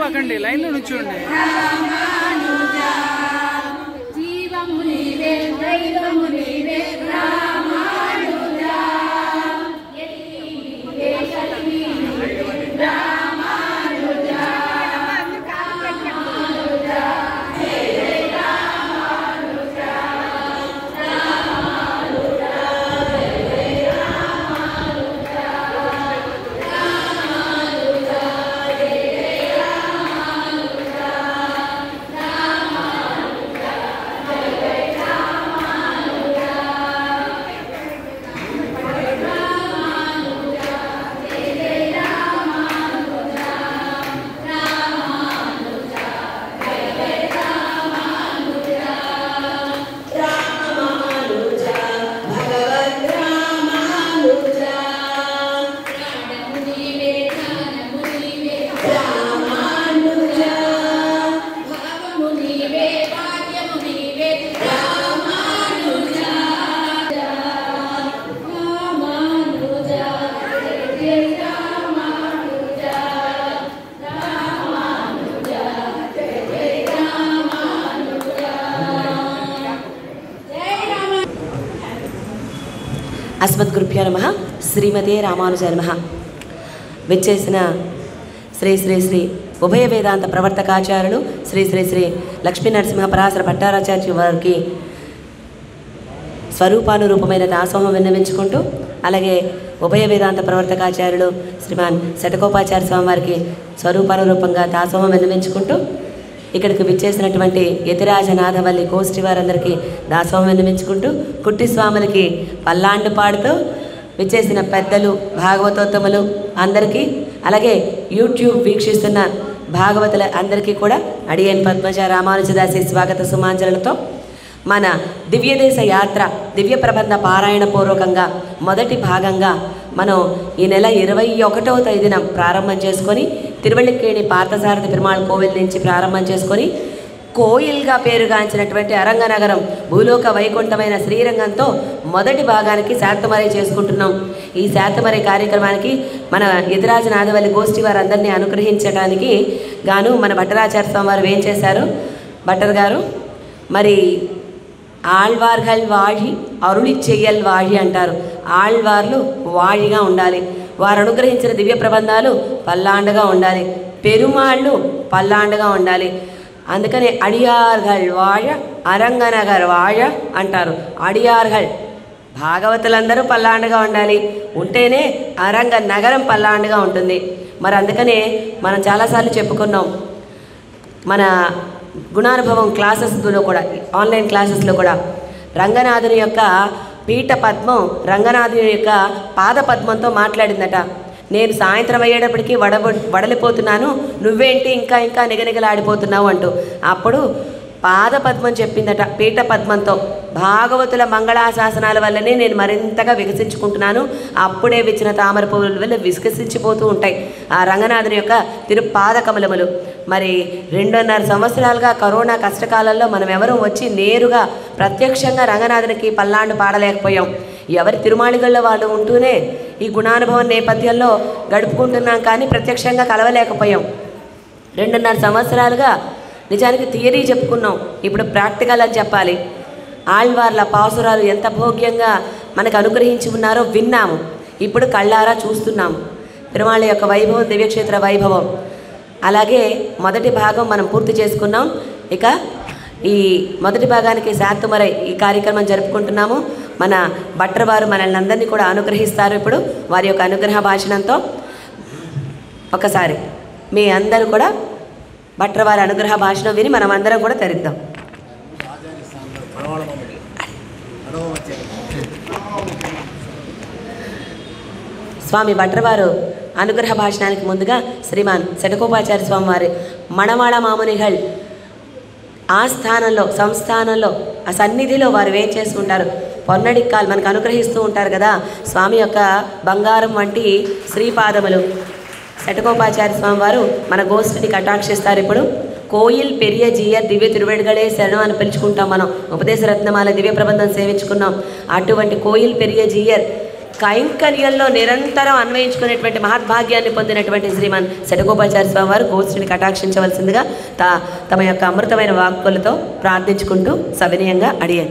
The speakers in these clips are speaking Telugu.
వెళ్ళిపోకండి లైన్లో నుంచోండి జీవము నీవే దైవము నీవే రామానుజా ప్రాణము నీవే జ్ఞానము నీవే రామానుజా భావము నీవే భాగ్యము నీవే రామానుజా రామానుజా జయ రామానుజా రామానుజా జయ రామానుజా జయ రామ అస్మద్గురుభ్యో నమ శ్రీమతే రామానుజ నమ విచ్చేసిన శ్రీ శ్రీ శ్రీ ఉభయ వేదాంత ప్రవర్తకాచార్యులు శ్రీ శ్రీ శ్రీ లక్ష్మీ నరసింహ పరాశర భట్టారాచార్య వారికి స్వరూపానురూపమైన దాసోహం విన్నవించుకుంటూ అలాగే ఉభయ వేదాంత ప్రవర్తకాచార్యులు శ్రీమాన్ శటకోపాచార్య స్వామి వారికి స్వరూపానురూపంగా దాసోహం విన్నవించుకుంటూ ఇక్కడికి విచ్చేసినటువంటి యతిరాజ నాథవల్లి కోష్టి వారందరికీ దాసోహం విన్నవించుకుంటూ కుట్టి స్వాములకి పల్లాండు పాడుతూ విచ్చేసిన పెద్దలు భాగవతోత్తములు అందరికీ అలాగే యూట్యూబ్ వీక్షిస్తున్న భాగవతుల అందరికీ కూడా అడియన్ పద్మజ రామానుజదాసి స్వాగత సుమాంజలతో మన దివ్యదేశ యాత్ర దివ్య ప్రబంధ పారాయణ పూర్వకంగా మొదటి భాగంగా మనం ఈ నెల ఇరవై ఒకటవ తేదీన ప్రారంభం చేసుకొని తిరువళ్ళికేణి పార్థసారథి పెరుమాళ్ కోవిల్ నుంచి ప్రారంభం చేసుకొని కోయిల్గా పేరుగాంచినటువంటి అరంగనగరం భూలోక వైకుంఠమైన శ్రీరంగంతో మొదటి భాగానికి శాంతమరై చేసుకుంటున్నాం ఈ శాంతమరై కార్యక్రమానికి మన ఎదురాజ నాదవల్లి గోష్ఠి వారందరినీ అనుగ్రహించడానికి గాను మన భట్టరాచార్య స్వామి వారు ఏం చేశారు భట్టర్ గారు మరి ఆళ్వార్గల్ వాഴി అరుళి చెయ్యల్ వాഴి అంటారు ఆళ్వార్లు వాഴിగా ఉండాలి వారు అనుగ్రహించిన దివ్య ప్రబంధాలు పల్లాండగా ఉండాలి పెరుమాళ్ళు పల్లాండగా ఉండాలి అందుకని అడియార్గల్ వాഴ అరంగనగర్ వాഴ అంటారు అడియార్గల్ భాగవతులందరూ పల్లాండగా ఉండాలి ఉంటేనే అరంగ నగరం పల్లాండగా ఉంటుంది మరి అందుకనే మనం చాలాసార్లు చెప్పుకున్నాం మన గుణానుభవం క్లాసెస్లో కూడా ఆన్లైన్ క్లాసెస్లో కూడా రంగనాథుని యొక్క పీఠ పద్మం రంగనాథుని యొక్క పాద పద్మంతో మాట్లాడిందట నేను సాయంత్రం అయ్యేటప్పటికి వడబ వడలిపోతున్నాను నువ్వేంటి ఇంకా ఇంకా నిగనిగలాడిపోతున్నావు అంటూ అప్పుడు పాద పద్మం చెప్పిందట పీఠ పద్మంతో భాగవతుల మంగళాశాసనాల వల్లనే నేను మరింతగా వికసించుకుంటున్నాను అప్పుడే విచ్చిన తామర పువ్వుల వల్ల వికసించిపోతూ ఉంటాయి ఆ రంగనాథుని యొక్క తిరుపాద కమలములు మరి రెండున్నర సంవత్సరాలుగా కరోనా కష్టకాలంలో మనం ఎవరూ వచ్చి నేరుగా ప్రత్యక్షంగా రంగనాథునికి పల్లాండు పాడలేకపోయాం ఎవరి తిరుమాళిగల్లో వాళ్ళు ఉంటూనే ఈ గుణానుభవం నేపథ్యంలో గడుపుకుంటున్నాం కానీ ప్రత్యక్షంగా కలవలేకపోయాం రెండున్నర సంవత్సరాలుగా నిజానికి థియరీ చెప్పుకున్నాం ఇప్పుడు ప్రాక్టికల్ అని చెప్పాలి ఆళ్వార్ల పాసురాలు ఎంత భోగ్యంగా మనకు అనుగ్రహించి ఉన్నారో విన్నాము ఇప్పుడు కళ్ళారా చూస్తున్నాము తిరుమల యొక్క వైభవం దివ్యక్షేత్ర వైభవం అలాగే మొదటి భాగం మనం పూర్తి చేసుకున్నాం ఇక ఈ మొదటి భాగానికి శాంతమరై ఈ కార్యక్రమం జరుపుకుంటున్నాము మన భట్టర్ వారు మనల్ని అందరినీ కూడా అనుగ్రహిస్తారు ఇప్పుడు వారి యొక్క అనుగ్రహ భాషణంతో ఒకసారి మీ అందరూ కూడా భట్టర్ వారి అనుగ్రహ భాషను విని మనం అందరం కూడా తరిద్దాం స్వామి భట్రవారు అనుగ్రహ భాషణానికి ముందుగా శ్రీమాన్ శటకోపాచార్య స్వామి వారి మణవాళ మామునిగల్ ఆ స్థానంలో సంస్థానంలో ఆ సన్నిధిలో వారు వేం చేస్తూ ఉంటారు పొన్నడిక్కాలు మనకు అనుగ్రహిస్తూ ఉంటారు కదా స్వామి యొక్క బంగారం వంటి శ్రీపాదములు శటకోపాచార్య స్వామి వారు మన గోష్ఠిని కటాక్షిస్తారు ఇప్పుడు కోయిల్ పెరియ జీయర్ దివ్య తిరువెడుగడే శరణం అని పిలుచుకుంటాం మనం ఉపదేశ రత్నమాల దివ్య ప్రబంధం సేవించుకున్నాం అటువంటి కోయిల్ పెరియ జీయర్ కైంకర్యంలో నిరంతరం అన్వయించుకునేటువంటి మహద్భాగ్యాన్ని పొందినటువంటి శ్రీమాన్ శటగోపాచార్య స్వామి వారు గోష్ఠిని కటాక్షించవలసిందిగా తా తమ యొక్క అమృతమైన వాక్కులతో ప్రార్థించుకుంటూ సవినయంగా అడిగారు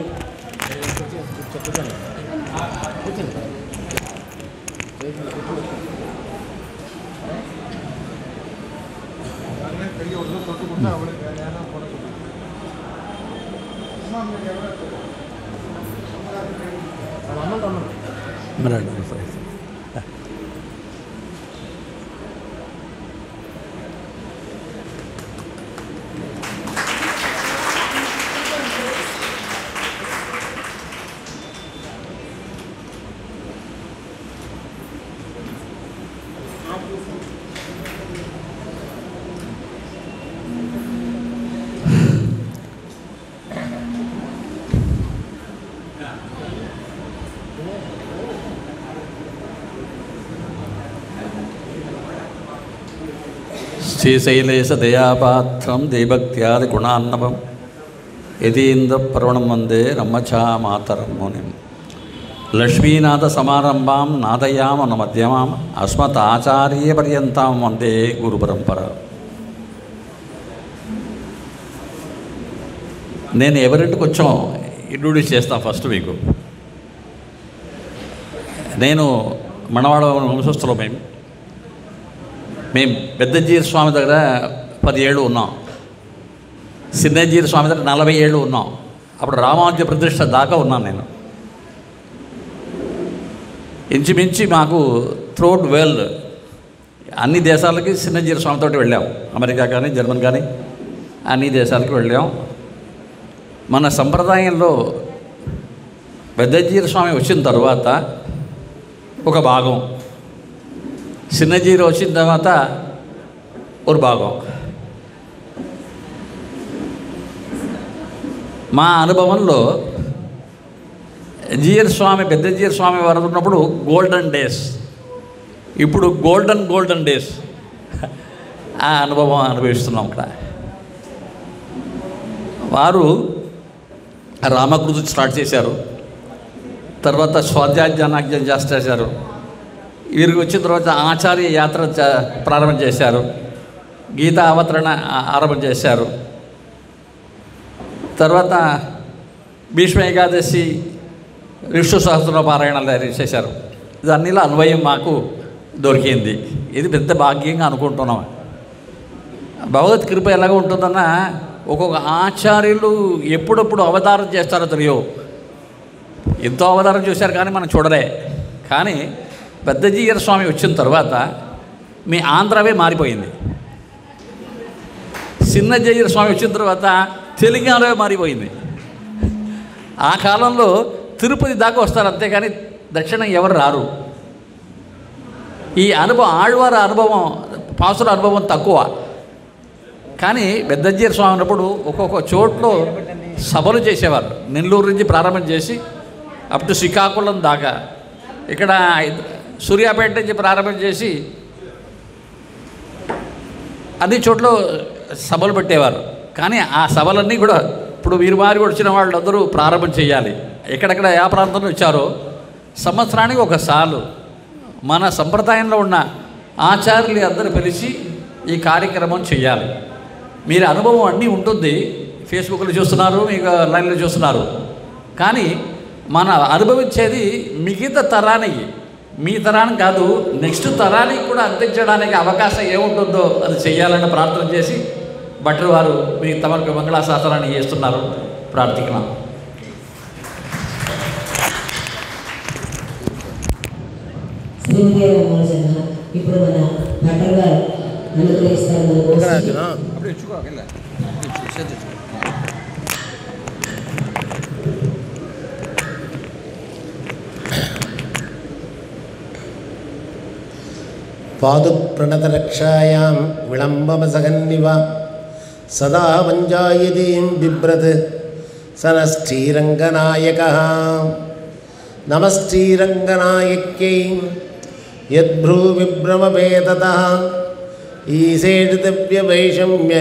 శ్రీశైలేశ దయాపాత్రం దేభక్త్యాది గుణాన్నవం యతీంద్ర ప్రవణం వందే రమ్మఛామాతరం మునిం లక్ష్మీనాథ సమారంభాం నాదయామన మధ్యమాం అస్మత్ ఆచార్య పర్యంతం వందే గురు పరంపర నేను ఎవరింటికి వచ్చాం ఇంట్రొడ్యూస్ చేస్తాను ఫస్ట్ మీకు నేను మనవాడ వంశస్థులో మేము మేము పెద్దజీర స్వామి దగ్గర పది ఏళ్ళు ఉన్నాం చిన్నజీర స్వామి దగ్గర నలభై ఏళ్ళు ఉన్నాం అప్పుడు రామానుజ ప్రతిష్ట దాకా ఉన్నాను నేను ఇంచుమించి మాకు త్రోట్ వరల్డ్ అన్ని దేశాలకి చిన్నజీర స్వామితో వెళ్ళాం అమెరికా కానీ జర్మన్ కానీ అన్ని దేశాలకి వెళ్ళాం మన సంప్రదాయంలో పెద్దజీర స్వామి వచ్చిన తర్వాత ఒక భాగం చిన్నజీర వచ్చిన తర్వాత ఒక భాగం మా అనుభవంలో జీయర్ స్వామి పెద్ద జీయర్ స్వామి వారు ఉన్నప్పుడు గోల్డెన్ డేస్ ఇప్పుడు గోల్డెన్ గోల్డెన్ డేస్ ఆ అనుభవం అనుభవిస్తున్నాం ఇక్కడ వారు రామకృతి స్టార్ట్ చేశారు తర్వాత స్వాధ్యాధ్యానాజ్యం చేస్తారు వీరికి వచ్చిన తర్వాత ఆచార్య యాత్ర చ- ప్రారంభం చేశారు గీతా అవతరణ ఆ- ఆరంభం చేశారు తర్వాత భీష్మ ఏకాదశి విష్ణు సహస్ర పారాయణాలు తయారు చేశారు ఇది అన్నిలో అన్వయం మాకు దొరికింది ఇది పెద్ద భాగ్యంగా అనుకుంటున్నాం భగవత్ కృప ఎలాగ ఉంటుందన్న ఒక్కొక్క ఆచార్యులు ఎప్పుడప్పుడు అవతారం చేస్తారో తెలియవు ఎంతో అవతారం చూశారు కానీ మనం చూడలే కానీ పెద్దజీయర స్వామి వచ్చిన తర్వాత మీ ఆంధ్రవే మారిపోయింది చిన్నజయ్యర స్వామి వచ్చిన తర్వాత తెలంగాణవే మారిపోయింది ఆ కాలంలో తిరుపతి దాకా వస్తారు అంతేకాని దక్షిణం ఎవరు రారు ఈ అనుభవం ఆళ్వార అనుభవం పాసుల అనుభవం తక్కువ కానీ పెద్దజీర స్వామి ఉన్నప్పుడు ఒక్కొక్క చోట్లో సభలు చేసేవారు నెల్లూరు నుంచి ప్రారంభం చేసి అప్ టు శ్రీకాకుళం దాకా ఇక్కడ సూర్యాపేట నుంచి ప్రారంభం చేసి అన్ని చోట్ల సభలు పెట్టేవారు కానీ ఆ సభలన్నీ కూడా ఇప్పుడు వీరు వారి వచ్చిన వాళ్ళందరూ ప్రారంభం చేయాలి ఎక్కడెక్కడ ఏ ప్రాంతంలో వచ్చారో సంవత్సరానికి ఒక సాలు మన సంప్రదాయంలో ఉన్న ఆచార్యులు అందరూ పిలిచి ఈ కార్యక్రమం చేయాలి మీరు అనుభవం అన్నీ ఉంటుంది ఫేస్బుక్లో చూస్తున్నారు మీకు లైన్లో చూస్తున్నారు కానీ మన అనుభవించేది మిగతా తరానికి మీ తరానికి కాదు నెక్స్ట్ తరానికి కూడా అందించడానికి అవకాశం ఏముంటుందో అది చేయాలని ప్రార్థన చేసి భట్రు వారు మీ తమకు మంగళాశాసనాన్ని చేస్తున్నారు ప్రార్థిస్తున్నాం శ్రీదేవ మోజన ఇప్పుడు మన భట్టర్ గారు అనుగ్రహిస్తారు మన గోష్ఠికి. पादुप्रणतरक्षायां विलम्बमसगन्निव सदा वञ्जायतीं बिभ्रत् स न श्रीरङ्गनायकः नमश्रीरङ्गनायक्यै यद्भ्रूविभ्रमभेदतः ईशेषितव्यवैषम्य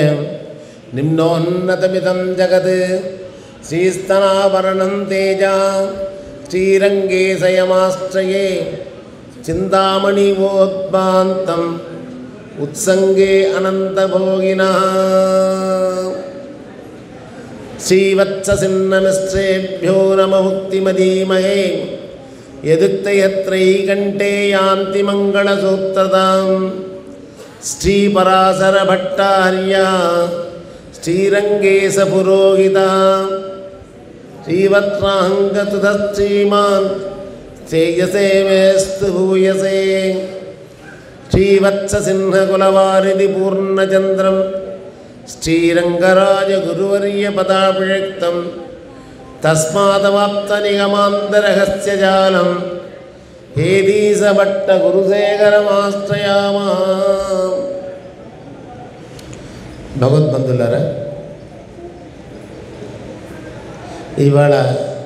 निम्नोन्नतमिदं जगत् श्रीस्तनावरणं तेजा శ్రీరంగే శయమాశ్రయే చింతామణివోద్భాంతం ఉత్సంగే అనంతభోగిన శ్రీవత్ససిన్నమిశ్రేభ్యో నమ ముక్తిమదీమహే యదుక్తయత్రైకంఠే యాంతి మంగళసూత్రతాం శ్రీపరాశరభట్టార్య శ్రీరంగేశ పురోహిత శ్రీవత్రాంగతుత శ్రీమాన్ శ్రేయసే మేస్తు భూయసే శ్రీవత్ససింహకులవారిది పూర్ణచంద్రం శ్రీరంగరాజగురువర్యపదాభిషక్తం తస్మాదవాప్తనిగమాంతరహస్య జాలం హేదీసభట్టగురుశేఖరమాశ్రయామా భగవద్బంధులారా ఇవాళ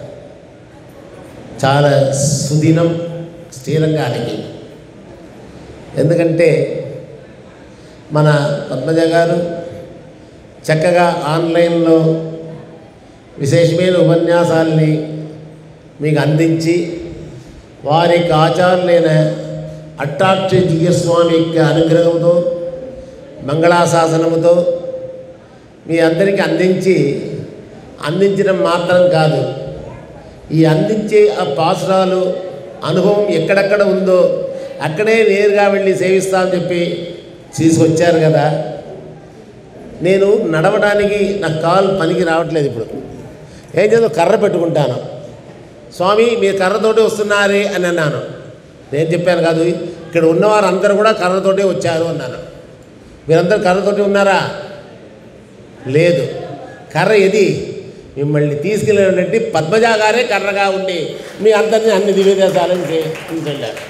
చాలా సుదినం శ్రీరంగానికి ఎందుకంటే మన పద్మజ గారు చక్కగా ఆన్లైన్లో విశేషమైన ఉపన్యాసాల్ని మీకు అందించి వారి యొక్క ఆచారులైన అట్టాక్షి జియస్వామి యొక్క అనుగ్రహంతో మంగళాశాసనముతో మీ అందరికీ అందించి అందించడం మాత్రం కాదు ఈ అందించే ఆ పాసురాలు అనుభవం ఎక్కడెక్కడ ఉందో అక్కడే నేరుగా వెళ్ళి సేవిస్తామని చెప్పి తీసుకొచ్చారు కదా నేను నడవడానికి నా కాలు పనికి రావట్లేదు ఇప్పుడు ఏం చేద్దాం కర్ర పెట్టుకుంటాను స్వామి మీరు కర్రతోటి వస్తున్నారే అని అన్నాను నేను చెప్పాను కాదు ఇక్కడ ఉన్నవారు అందరూ కూడా కర్రతోటే వచ్చారు అన్నాను మీరందరూ కర్రతోటి ఉన్నారా లేదు కర్ర ఇది మిమ్మల్ని తీసుకెళ్ళినటువంటి పద్మజా గారే కర్రగా ఉండి మీ అందరినీ అన్ని దివ్యదేశాలను తీసుకెళ్ళారు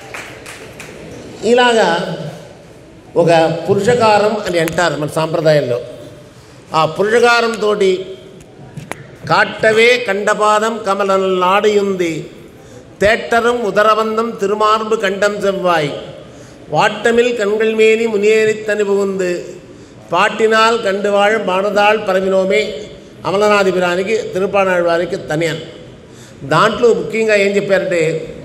ఇలాగా ఒక పురుషకారం అని అంటారు మన సాంప్రదాయంలో ఆ పురుషకారంతో కాట్టవే కండపాదం కమలనాడియుంది తేట్టరం ఉదరబంధం తిరుమార్బు కంఠం செவ்வாய் வாட்டமில் கண்கள் மேனி முனியேறித்தனி புகுந்து పాటినాల్ కండువాళ్ బాణదాళ్ పరమినోమే అమలనాథిపురానికి తిరుపానాళ్ళవారికి తనియన్ దాంట్లో ముఖ్యంగా ఏం చెప్పారంటే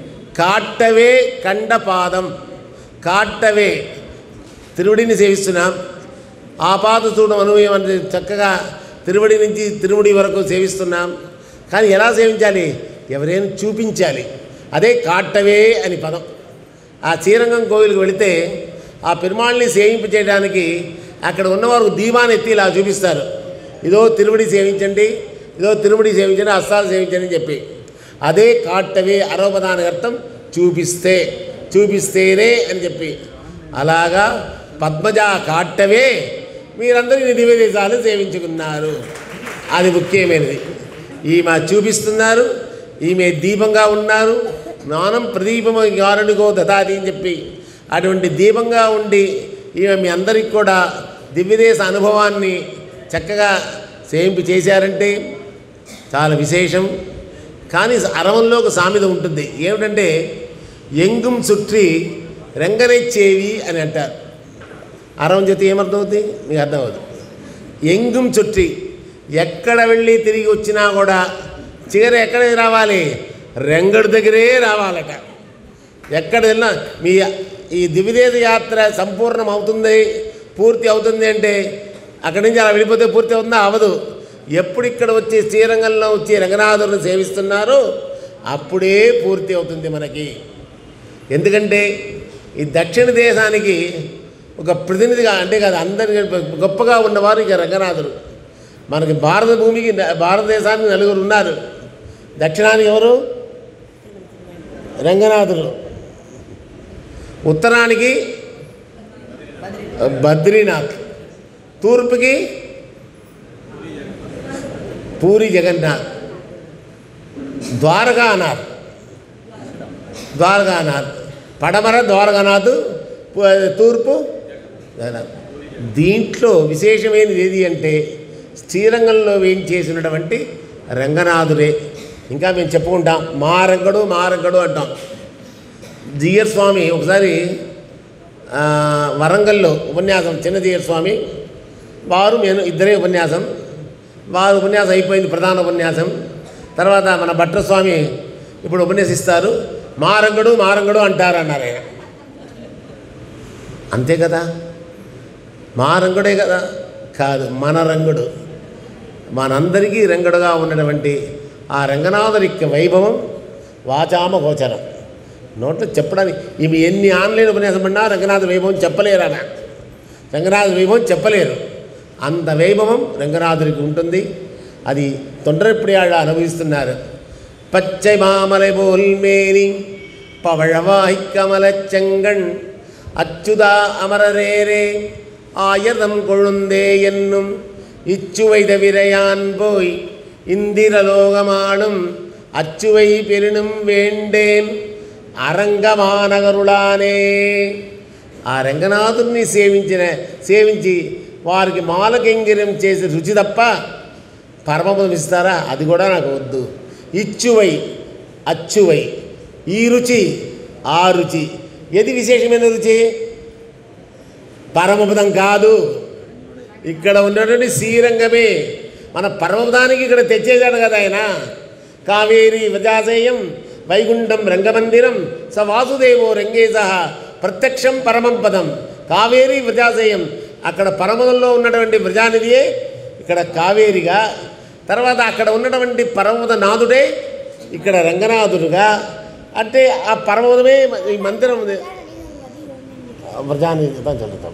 కాట్టవే కండపాదం కాట్టవే తిరువడిని సేవిస్తున్నాం ఆపాత చూడడం అనుభవం అంటే చక్కగా తిరువడి నుంచి తిరుముడి వరకు సేవిస్తున్నాం కానీ ఎలా సేవించాలి ఎవరైనా చూపించాలి అదే కాట్టవే అని పదం ఆ శ్రీరంగం కోవిలకు వెళితే ఆ పెరుమాళ్ళని సేవింపు చేయడానికి అక్కడ ఉన్నవారు దీవాన్ని ఎత్తి ఇలా చూపిస్తారు ఇదో తిరుముడి సేవించండి ఇదో తిరుముడి సేవించండి అస్తాలు సేవించండి అని చెప్పి అదే కాట్టవే అరోపదానికి అర్థం చూపిస్తే చూపిస్తేనే అని చెప్పి అలాగా పద్మజ కాట్టవే మీరందరూ ఈ నివేదేశాలు సేవించుకున్నారు అది ముఖ్యమైనది ఈమె చూపిస్తున్నారు ఈమె దీపంగా ఉన్నారు జ్ఞానం ప్రదీపము గారునిగో దదాది అని చెప్పి అటువంటి దీపంగా ఉండి ఈమె మీ అందరికి కూడా దివ్యదేశ అనుభవాన్ని చక్కగా సేవింపు చేశారంటే చాలా విశేషం కానీ అరవంలో ఒక సామెత ఉంటుంది ఏమిటంటే ఎంగుం చుట్టి రెంగనెచ్చేవి అని అంటారు అరవం చేతి ఏమర్థం అవుతుంది మీకు అర్థం అవుతుంది ఎంగుం చుట్టి ఎక్కడ వెళ్ళి తిరిగి వచ్చినా కూడా చివరి ఎక్కడ రావాలి రెంగడు దగ్గరే రావాలట ఎక్కడ వెళ్ళినా మీ ఈ దివిదేశ యాత్ర సంపూర్ణం అవుతుంది పూర్తి అవుతుంది అంటే అక్కడి నుంచి అలా వెళ్ళిపోతే పూర్తి అవుతుందా అవదు ఎప్పుడు ఇక్కడ వచ్చి శ్రీరంగంలో వచ్చి రంగనాథుని సేవిస్తున్నారో అప్పుడే పూర్తి అవుతుంది మనకి ఎందుకంటే ఈ దక్షిణ దేశానికి ఒక ప్రతినిధిగా అంటే కాదు అందరి గొప్పగా ఉన్నవారు ఇక రంగనాథుడు మనకి భారత భూమికి భారతదేశానికి నలుగురు ఉన్నారు దక్షిణానికి ఎవరు రంగనాథుడు ఉత్తరానికి బద్రీనాథ్ తూర్పుకి పూరి జగన్నాథ్ ద్వారకానాథ్ ద్వారకానాథ్ పడమర ద్వారకానాథ్ పు- తూర్పు జగన్నాథ్. దీంట్లో విశేషమైనది ఏది అంటే శ్రీరంగంలో వేయించేసినటువంటి రంగనాథుడే ఇంకా మేము చెప్పుకుంటాం మా రంగడు మా రంగడు అంటాం జియర్ స్వామి ఒకసారి ఆ, వరంగల్లో ఉపన్యాసం చిన్న జియర్ స్వామి వారు నేను ఇద్దరే ఉపన్యాసం వారు ఉపన్యాసం అయిపోయింది ప్రధాన ఉపన్యాసం తర్వాత మన భట్రస్వామి ఇప్పుడు ఉపన్యసిస్తారు మారంగుడు మారంగుడు అంటారు అన్నారు ఆయన అంతే కదా మా రంగుడే కదా కాదు మన రంగుడు మనందరికీ రంగుడుగా ఉన్నటువంటి ఆ రంగనాథుడి యొక్క వైభవం వాచామ గోచరం నోట్లో చెప్పడానికి ఇవి ఎన్ని ఆన్లైన్ ఉపన్యాసం పడినా రంగనాథ వైభవం చెప్పలేరు ఆయన రంగనాథ వైభవం చెప్పలేరు అంత వైభవం రంగనాథుడికి ఉంటుంది అది తొండరప్పుడియాడ అనుభవిస్తున్నారు பச்சை மாமலை போல் மேனி பவழவாய் கமலச்செங்கண் அச்சுதா அமரரேரே ஆயதம் கொழுந்தே என்னும் இச்சுவை தவிரையான் போய் இந்திரலோகமாடும் அச்சுவை பெரினும் வேண்டேன் అరంగమానగరులానే ఆ రంగనాథుని సేవించిన సేవించి వారికి మాలకెంగిరం చేసి రుచి తప్ప పరమపదం ఇస్తారా అది కూడా నాకు వద్దు ఇచ్చువై అచ్చువై ఈ రుచి ఆ రుచి ఏది విశేషమైన రుచి పరమపదం కాదు ఇక్కడ ఉన్నటువంటి శ్రీరంగమే మన పరమపదానికి ఇక్కడ తెచ్చేశాడు కదా ఆయన కావేరి వజాసేయం వైకుంఠం రంగమందిరం స వాసుదేవో రంగే సహా ప్రత్యక్షం పరమం పదం కావేరి వ్రజాశయం అక్కడ పరమదంలో ఉన్నటువంటి వ్రజానిధియే ఇక్కడ కావేరిగా తర్వాత అక్కడ ఉన్నటువంటి పరమద నాథుడే ఇక్కడ రంగనాథుడుగా అంటే ఆ పరమదమే ఈ మందిరం ఉంది. వ్రజానిధి தான் சொல்லுతాం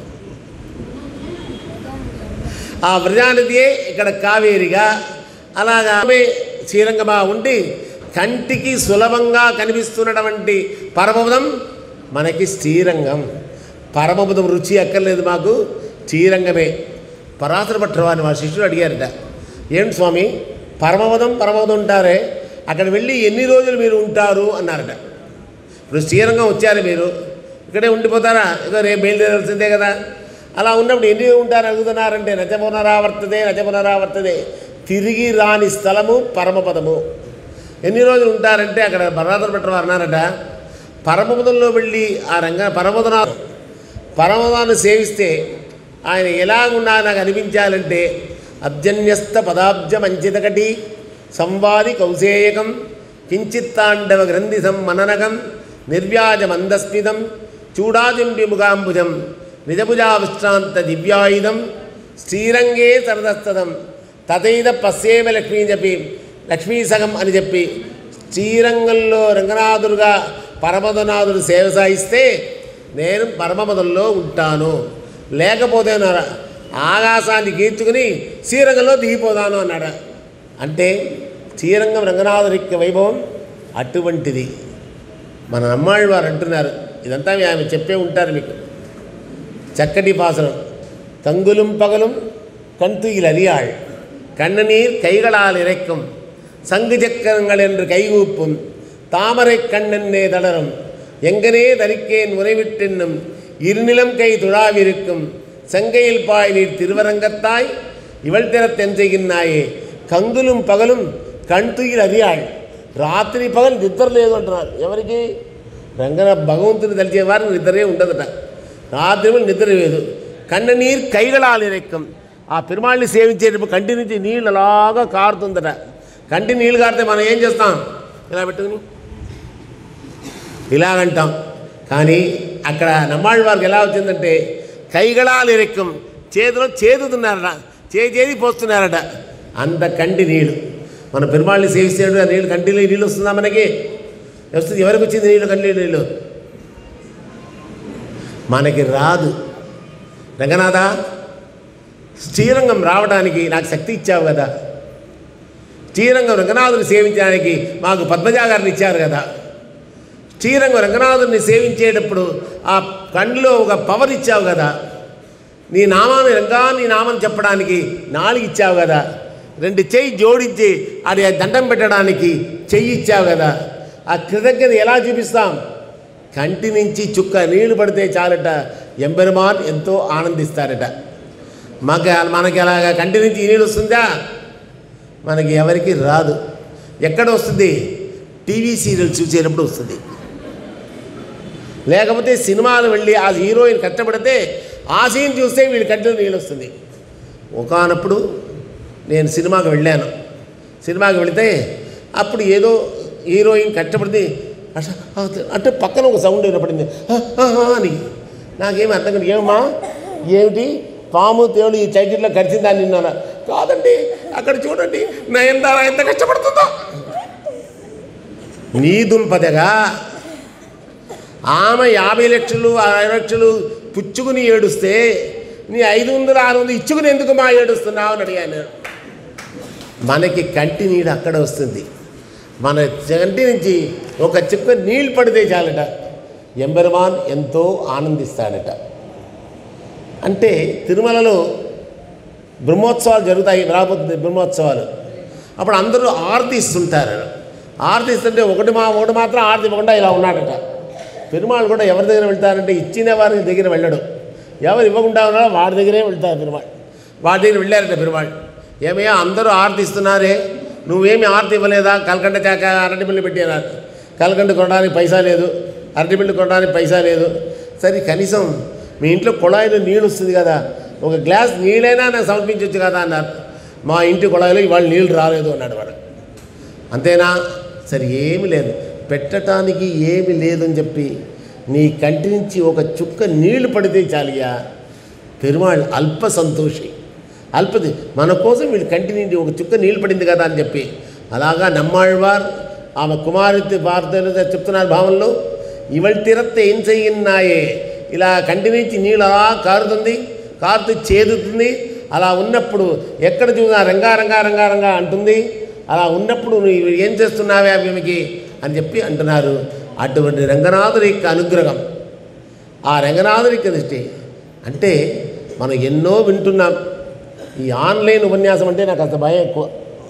ఆ వ్రజానిధియే ఇక్కడ కావేరిగా అలాగా ఆమె శ్రీరంగమా ఉండి కంటికి సులభంగా కనిపిస్తున్నటువంటి పరమపదం మనకి శ్రీరంగం పరమపదం రుచి అక్కర్లేదు మాకు శ్రీరంగమే పరాశర పట్టవారిని మా శిష్యుడు అడిగారట ఏంటి స్వామి పరమపదం పరమపదం ఉంటారే అక్కడ వెళ్ళి ఎన్ని రోజులు మీరు ఉంటారు అన్నారట ఇప్పుడు శ్రీరంగం వచ్చారు మీరు ఇక్కడే ఉండిపోతారా ఇక రేపు బయలుదేరాల్సిందే కదా అలా ఉన్నప్పుడు ఎన్ని ఉంటారు అడుగుతున్నారంటే నచపునరావర్తదే నచపునరావర్తదే తిరిగి రాని స్థలము పరమపదము ఎన్ని రోజులు ఉంటారంటే అక్కడ బర్రాదర పెట్టరు అన్నారట పరమపదంలో వెళ్ళి ఆ రంగ పరమపదన పరమపదాన్ని సేవిస్తే ఆయన ఎలాగున్నా నాకు అనిపించాలంటే అబ్జన్యస్త పదాబ్జ మంచితకటి సంవాది కౌసేయకం కించిత్తాండవ గ్రంథి సంమననకం నిర్వ్యాజ మందస్మితం చూడాజుంబి ముగాంబుజం నిజభుజా విశ్రాంత దివ్యాయుధం శ్రీరంగే సరదస్తదం తథైద పశ్యేమ లక్ష్మీ చెప్పి లక్ష్మీ సగం అని చెప్పి శ్రీరంగంలో రంగనాథుడుగా పరమదనాథుడు సేవ సాయిస్తే నేను పరమపదంలో ఉంటాను లేకపోతే నా- ఆకాశాన్ని గీర్చుకుని శ్రీరంగంలో దిగిపోతాను అన్నాడు అంటే శ్రీరంగం రంగనాథుడి యొక్క వైభవం అటువంటిది మన అమ్మాళ్ళు వారు అంటున్నారు ఇదంతా ఆమె చెప్పే ఉంటారు మీకు చక్కటి పాసనం தங்குலும் பகலும் கண்துயில் அறியாள் கண்ணநீர் கைகளால் இறைக்கும் சங்கு சக்கரங்கள் என்று கைகூப்பும் தாமரை கண்ணென்னே தளரும் எங்கனே தரிக்கேன் உறைவிட்டென்னும் இருநிலம் கை துழாவிருக்கும் செங்கையில் பாய் நீர் திருவரங்கத்தாய் ఇవల్ తెరతెన్ చేయగిన్నాయే కంగులం పగలం కంటుయిల్ అరియాళ్ రాత్రి పగలు నిద్ర లేదు అంటున్నారు ఎవరికి రంగన భగవంతుని తలిచే వారికి నిద్రే ఉండదట రాత్రి పగలు నిద్ర లేదు కన్న నీరు కైగళాలు ఇరెక్కం ఆ పెరుమాళ్ళని సేవించేటప్పుడు కంటి నుంచి నీళ్ళు అలాగా కారుతుందట కంటి నీళ్ళు కారితే మనం ఏం చేస్తాం ఇలా పెట్టుకుని ఇలాగంటాం కానీ అక్కడ నమ్మాళ్ళ వారికి ఎలా వచ్చిందంటే కైగళాలు ఎరెక్కం చేతిలో చేదుతున్నారట చేయి చేది పోస్తున్నారట అంత కంటి నీళ్ళు మన పెరుమాళ్ళని సేవిస్తే ఆ నీళ్ళు కంటిలో నీళ్ళు వస్తుందా మనకి వస్తుంది ఎవరికి వచ్చింది నీళ్ళు కంటిలో నీళ్ళు మనకి రాదు రంగనాథ శ్రీరంగం రావడానికి నాకు శక్తి ఇచ్చావు కదా శ్రీరంగం రంగనాథుని సేవించడానికి మాకు పద్మజా గారిని ఇచ్చారు కదా శ్రీరంగం రంగనాథుని సేవించేటప్పుడు ఆ కండ్లో ఒక పవర్ ఇచ్చావు కదా నీ నామాన్ని రంగా నీ నామం చెప్పడానికి నాలుగు ఇచ్చావు కదా రెండు చెయ్యి జోడించి అది దండం పెట్టడానికి చెయ్యి ఇచ్చావు కదా ఆ కృతజ్ఞత ఎలా చూపిస్తాం కంటి నుంచి చుక్క నీళ్లు పడితే చాలట ఎంబెరుమాన్ ఎంతో ఆనందిస్తారట మాకు మనకి అలాగా కంటి నుంచి ఈ నీళ్ళు వస్తుందా మనకి ఎవరికి రాదు ఎక్కడ వస్తుంది టీవీ సీరియల్ చూసేటప్పుడు వస్తుంది లేకపోతే సినిమాలు వెళ్ళి ఆ హీరోయిన్ కష్టపడితే ఆ సీన్ చూస్తే వీడి కంటిలో నీళ్ళు వస్తుంది ఒకనప్పుడు నేను సినిమాకి వెళ్ళాను సినిమాకి వెళితే అప్పుడు ఏదో హీరోయిన్ కష్టపడింది అస- అంటే పక్కన ఒక సౌండ్ వినపడింది "ఆ, ఆ, ఆ" అని నాకేం అర్థం కాదు ఏమమ్మా ఏమిటి పాము తేడు ఈ చైకిట్లో కరిచిందా నిన్న కాదండి అక్కడ చూడండి నయనతార ఎంత కష్టపడుతుందో నీ దుంపదగా ఆమె యాభై లక్షలు అరవై లక్షలు పుచ్చుకుని ఏడుస్తే నీ ఐదు వందలు ఆరు వందలు ఇచ్చుకుని ఎందుకు మా ఏడుస్తున్నావు అని అడిగాను మనకి కంటి నీడు అక్కడ వస్తుంది మన కంటి నుంచి ఒక చుక్క నీళ్ళు పడితే చాలట ఎంబెరమాన్ ఎంతో ఆనందిస్తాడట అంటే తిరుమలలో బ్రహ్మోత్సవాలు జరుగుతాయి రాబోతుంది బ్రహ్మోత్సవాలు అప్పుడు అందరూ ఆరతి ఇస్తుంటారు ఆరతి ఇస్తుంటే ఒకటి మా ఒకటి మాత్రం ఆరతి ఇవ్వకుండా ఇలా ఉన్నాడట పెరుమాళ్ళు కూడా ఎవరి దగ్గర వెళ్తారంటే ఇచ్చిన వారి దగ్గర వెళ్ళడు ఎవరు ఇవ్వకుండా ఉన్నారో వాడి దగ్గరే వెళ్తారు పెరుమాళ్ళు వాడి దగ్గర వెళ్ళారట పెరుమాళ్ళు ఏమయ్యా అందరూ ఆరతి ఇస్తున్నారే నువ్వేమి ఆరతి ఇవ్వలేదా కలకండ చాక అరటి బిల్లు పెట్టారు కలకండ కొనడానికి పైసా లేదు అరటి బిల్లు కొనడానికి పైసా లేదు సరే కనీసం మీ ఇంట్లో కుళాయిలో నీళ్ళు వస్తుంది కదా ఒక గ్లాస్ నీళ్ళైనా నాకు సమర్పించవచ్చు కదా అన్నారు మా ఇంటి కుళాయిలో ఇవాళ నీళ్ళు రాలేదు అన్నాడు వాడు అంతేనా సరే ఏమి లేదు పెట్టడానికి ఏమి లేదని చెప్పి నీ కంటి నుంచి ఒక చుక్క నీళ్లు పడితే చాలియా పెరుమాళ్ అల్ప సంతోషి అల్పది మన కోసం వీళ్ళు కంటి నుండి ఒక చుక్క నీళ్లు పడింది కదా అని చెప్పి అలాగా నమ్మాళ్వార్ ఆమె కుమారుతి భారతలు చెప్తున్నారు భావంలో ఇవల్ తిరత్త ఏం చెయ్యన్నాయే ఇలా కంటి నుంచి నీళ్ళు అలా కారుతుంది కారుతూ చేదుతుంది అలా ఉన్నప్పుడు ఎక్కడ చూసినా రంగా రంగా రంగా రంగా అంటుంది అలా ఉన్నప్పుడు నువ్వు ఏం చేస్తున్నావే ఆమెకి అని చెప్పి అంటున్నారు అటువంటి రంగనాథుడి యొక్క అనుగ్రహం ఆ రంగనాథుడి యొక్క దృష్టి అంటే మనం ఎన్నో వింటున్నాం ఈ ఆన్లైన్ ఉపన్యాసం అంటే నాకు అంత భయం ఎక్కువ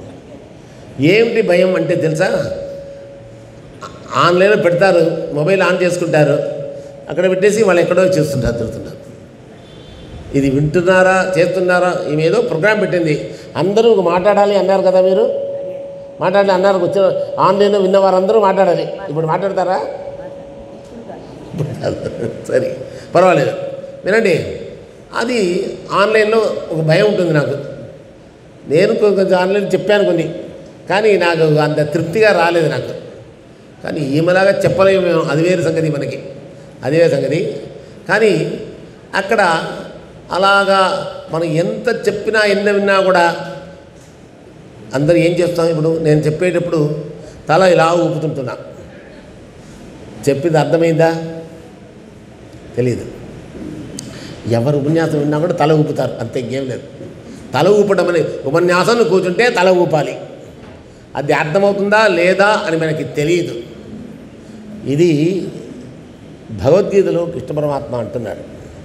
ఏమిటి భయం అంటే తెలుసా ఆన్లైన్లో పెడతారు మొబైల్ ఆన్ చేసుకుంటారు అక్కడ పెట్టేసి వాళ్ళు ఎక్కడో చేస్తుంటారు తిరుగుతున్నారు ఇది వింటున్నారా చేస్తున్నారా ఈమె ఏదో ప్రోగ్రామ్ పెట్టింది అందరూ మాట్లాడాలి అన్నారు కదా మీరు మాట్లాడాలి అన్నారు వచ్చిన ఆన్లైన్లో విన్న వారందరూ మాట్లాడాలి ఇప్పుడు మాట్లాడతారా సరే పర్వాలేదు వినండి అది ఆన్లైన్లో ఒక భయం ఉంటుంది నాకు నేను కొ- కొంచెం ఆన్లైన్ చెప్పాను కొన్ని కానీ నాకు అంత తృప్తిగా రాలేదు నాకు కానీ ఈమెలాగా చెప్పలేము మేము అది వేరే సంగతి మనకి అది వేరే సంగతి కానీ అక్కడ అలాగా మనం ఎంత చెప్పినా ఎన్న విన్నా కూడా అందరూ ఏం చేస్తాం ఇప్పుడు నేను చెప్పేటప్పుడు తల ఇలా ఊపుతుంటున్నా చెప్పింది అర్థమైందా తెలియదు ఎవరు ఉపన్యాసం విన్నా కూడా తల ఊపుతారు అంతే ఇంకేం లేదు తల ఊపడం అని ఉపన్యాసంలో కూర్చుంటే తల ఊపాలి అది అర్థమవుతుందా లేదా అని మనకి తెలియదు ఇది భగవద్గీతలో కృష్ణ పరమాత్మ అంటున్నాడు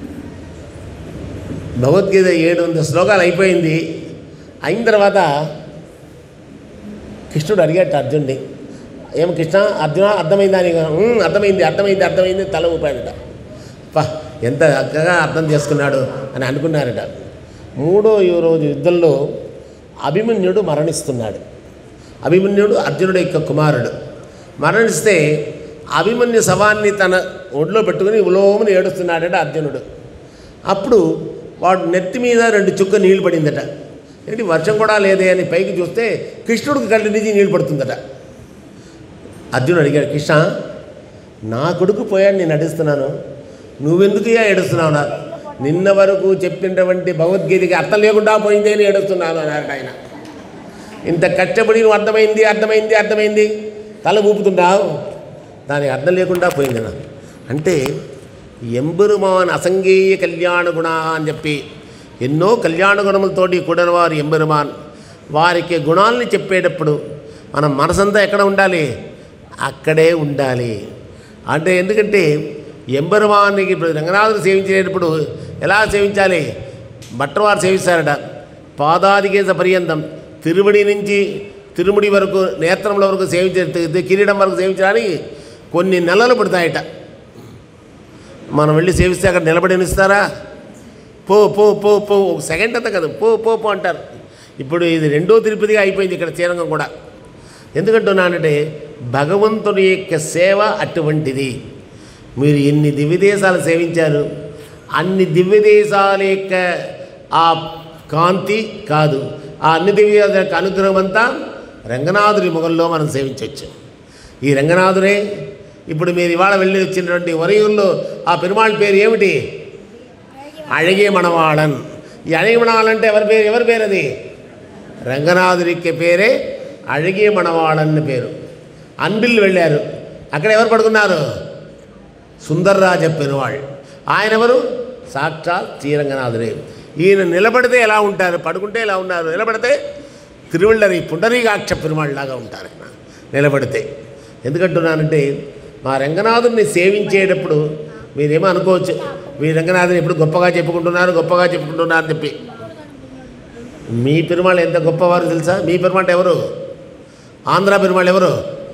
భగవద్గీత ఏడు వందల శ్లోకాలు అయిపోయింది అయిన తర్వాత కృష్ణుడు అడిగాడు అర్జునుడిని ఏం కృష్ణ అర్జున అర్థమైందా నీకు "ఉమ్, అర్థమైంది అర్థమైంది అర్థమైంది తల ఊపాడట పా ఎంత చక్కగా అర్థం చేసుకున్నాడు అని అనుకున్నారట మూడో ఈ రోజు యుద్ధంలో అభిమన్యుడు మరణిస్తున్నాడు అభిమన్యుడు అర్జునుడు యొక్క కుమారుడు మరణిస్తే అభిమన్యు శవాన్ని తన ఒడిలో పెట్టుకుని ఉలోమని ఏడుస్తున్నాడట అర్జునుడు అప్పుడు వాడు నెత్తి మీద రెండు చుక్క నీళ్లు పడిందట ఏంటి వర్షం కూడా లేదే అని పైకి చూస్తే కృష్ణుడికి కళ్ళ నుంచి నీళ్ళు పడుతుందట అర్జునుడు అడిగాడు కృష్ణ నా కొడుకు పోయాడు నేను నడుస్తున్నాను నువ్వెందుకయ్యా ఏడుస్తున్నావు నాకు నిన్న వరకు చెప్పినటువంటి భగవద్గీతకి అర్థం లేకుండా పోయిందే అని ఏడుస్తున్నాను అన్నాడు ఆయన ఇంత కష్టపడి నువ్వు అర్థమైంది అర్థమైంది అర్థమైంది తల ఊపుతున్నావు దానికి అర్థం లేకుండా పోయింది నాకు అంటే ఎంబెరుమాన్ అసంగేయ కళ్యాణ గుణ అని చెప్పి ఎన్నో కళ్యాణ గుణములతోటి కూడిన వారు ఎంబెరుమాన్ వారికి గుణాలని చెప్పేటప్పుడు మనం మనసంతా ఎక్కడ ఉండాలి అక్కడే ఉండాలి అంటే ఎందుకంటే ఎంబెరుమానికి ఇప్పుడు రంగనాథుడు సేవించేటప్పుడు ఎలా సేవించాలి భట్టవారు సేవిస్తారట పాదాదికేశ పర్యంతం తిరుముడి నుంచి తిరుముడి వరకు నేత్రముల వరకు సేవించే తి- కిరీటం వరకు సేవించడానికి కొన్ని నెలలు పడతాయట మనం వెళ్ళి సేవిస్తే అక్కడ నిలబడి నిస్తారా పో పో పో పో ఒక సెకండ్ అంతా కదా పో పో పో అంటారు ఇప్పుడు ఇది రెండో తిరుపతిగా అయిపోయింది ఇక్కడ శ్రీరంగం కూడా ఎందుకంటున్నానంటే భగవంతుని యొక్క సేవ అటువంటిది మీరు ఎన్ని దివ్యదేశాలు సేవించారు అన్ని దివ్యదేశాల యొక్క ఆ కాంతి కాదు ఆ అన్ని దివ్యదేశాల యొక్క అనుగ్రహం అంతా రంగనాథుడి ముఖంలో మనం సేవించవచ్చు ఈ రంగనాథుడే ఇప్పుడు మీరు ఇవాళ వెళ్ళి వచ్చినటువంటి వరయూరులో ఆ పెరుమాళ్ పేరు ఏమిటి అழగే మణవాళన్ ఈ అழగే మణవాళన్ అంటే ఎవరి పేరు ఎవరి పేరు అది రంగనాథుడికి పేరే అழగే మణవాళన్ పేరు అన్బిల్ వెళ్ళారు అక్కడ ఎవరు పడుకున్నారు సుందర్రాజ పెరువాళ్ ఆయన ఎవరు సాక్షాత్ శ్రీరంగనాథుడే ఈయన నిలబడితే ఎలా ఉంటారు పడుకుంటే ఎలా ఉన్నారు నిలబడితే తిరువళ్ళరి పుండరీకాక్ష పెరుమాళ్ లాగా ఉంటారు ఆయన నిలబడితే ఎందుకంటున్నానంటే మా రంగనాథుడిని సేవించేటప్పుడు మీరేమో అనుకోవచ్చు మీ రంగనాథుని ఎప్పుడు గొప్పగా చెప్పుకుంటున్నారు గొప్పగా చెప్పుకుంటున్నారు అని చెప్పి మీ పెరుమాళ్ ఎంత గొప్పవారు తెలుసా మీ పెరుమాళ్ ఎవరు ఆంధ్ర పెరుమాళ్ ఎవరు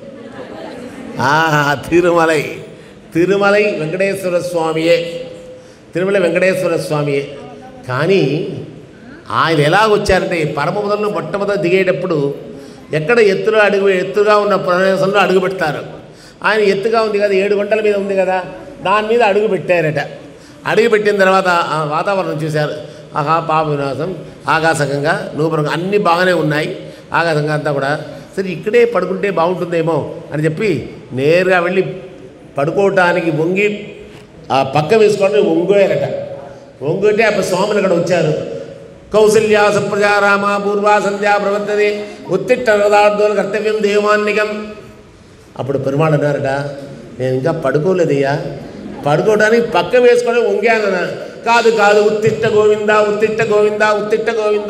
ఆహా, తిరుమలై తిరుమలై వెంకటేశ్వర స్వామియే తిరుమల వెంకటేశ్వర స్వామియే కానీ ఆయన ఎలా వచ్చారంటే పరమపదంలో మొట్టమొదటి దిగేటప్పుడు ఎక్కడ ఎత్తులో అడుగు ఎత్తుగా ఉన్న ప్రదేశంలో అడుగు పెడతారు ఆయన ఎత్తుగా ఉంది కదా ఏడు గంటల మీద ఉంది కదా దాని మీద అడుగు పెట్టారట అడుగు పెట్టిన తర్వాత ఆ వాతావరణం చూశారు ఆహా పాప వినాశం ఆకాశంగా నూపరంగా అన్నీ బాగానే ఉన్నాయి ఆకాశంగా అంతా కూడా సరే ఇక్కడే పడుకుంటే బాగుంటుందేమో అని చెప్పి నేరుగా వెళ్ళి పడుకోవటానికి వంగి ఆ పక్క వేసుకోవడం వంగోయారట వంగుంటే అప్పుడు స్వాములు అక్కడ వచ్చారు కౌసల్యా సుప్రజారామ పూర్వా సంధ్యా ప్రవర్తనే ఉత్తిట్ట రథార్థులు కర్తవ్యం దేవాన్నికం అప్పుడు పెరుమాళ్ అన్నారట నేను ఇంకా పడుకోలేదయ్యా పడుకోవడానికి పక్క వేసుకొని వంగాను అన్నారు కాదు కాదు ఉత్తిష్ట గోవింద ఉత్తిష్ట గోవింద ఉత్తిష్ట గోవింద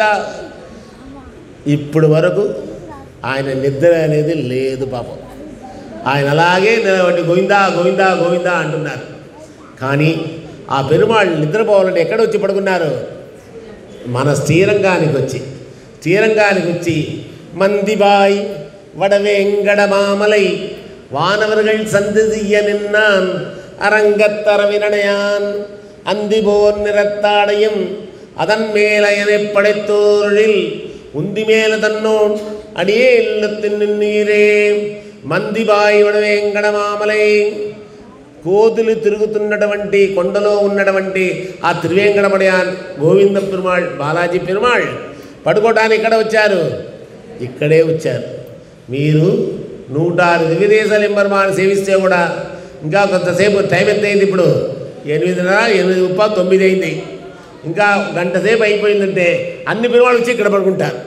ఇప్పుడు వరకు ఆయన నిద్ర అనేది లేదు పాపం ఆయన అలాగే నిలబడి గోవిందా గోవిందా గోవిందా అంటున్నారు కానీ ఆ పెరుమాళ్ళు నిద్రపోవాలంటే ఎక్కడ వచ్చి పడుకున్నారు మన శ్రీరంగానికి వచ్చి శ్రీరంగానికి వచ్చి మందిబాయ్ வடவேங்கட மாமலை வானவர்கள் சந்ததிய நின்னான் அரங்கத்தரவினடையான் அந்திபோர் நிறத்தாடையும் அதன் மேலயனை படைத்தோரில் உந்தி மேல தன்னோன் அடியே இல்லத்தின் நின்னீரே మందిబాయి వడవేంకట మామలై కోతులు తిరుగుతున్నటువంటి కొండలో ఉన్నటువంటి ఆ తిరువేంకటమడయాన్ గోవింద పెరుమాళ్ బాలాజీ పెరుమాళ్ పడుకోవటానికి ఇక్కడ వచ్చారు ఇక్కడే వచ్చారు మీరు నూట ఆరు దివ్యదేశాలు ఎంబర్మాన్ని సేవిస్తే కూడా ఇంకా కొంతసేపు టైం ఎంత అయింది ఇప్పుడు ఎనిమిదిన్నర ఎనిమిది ముప్ప తొమ్మిది అయింది ఇంకా గంట సేపు అయిపోయిందంటే అన్ని పెరుమాళ్ళు వచ్చి ఇక్కడ పడుకుంటారు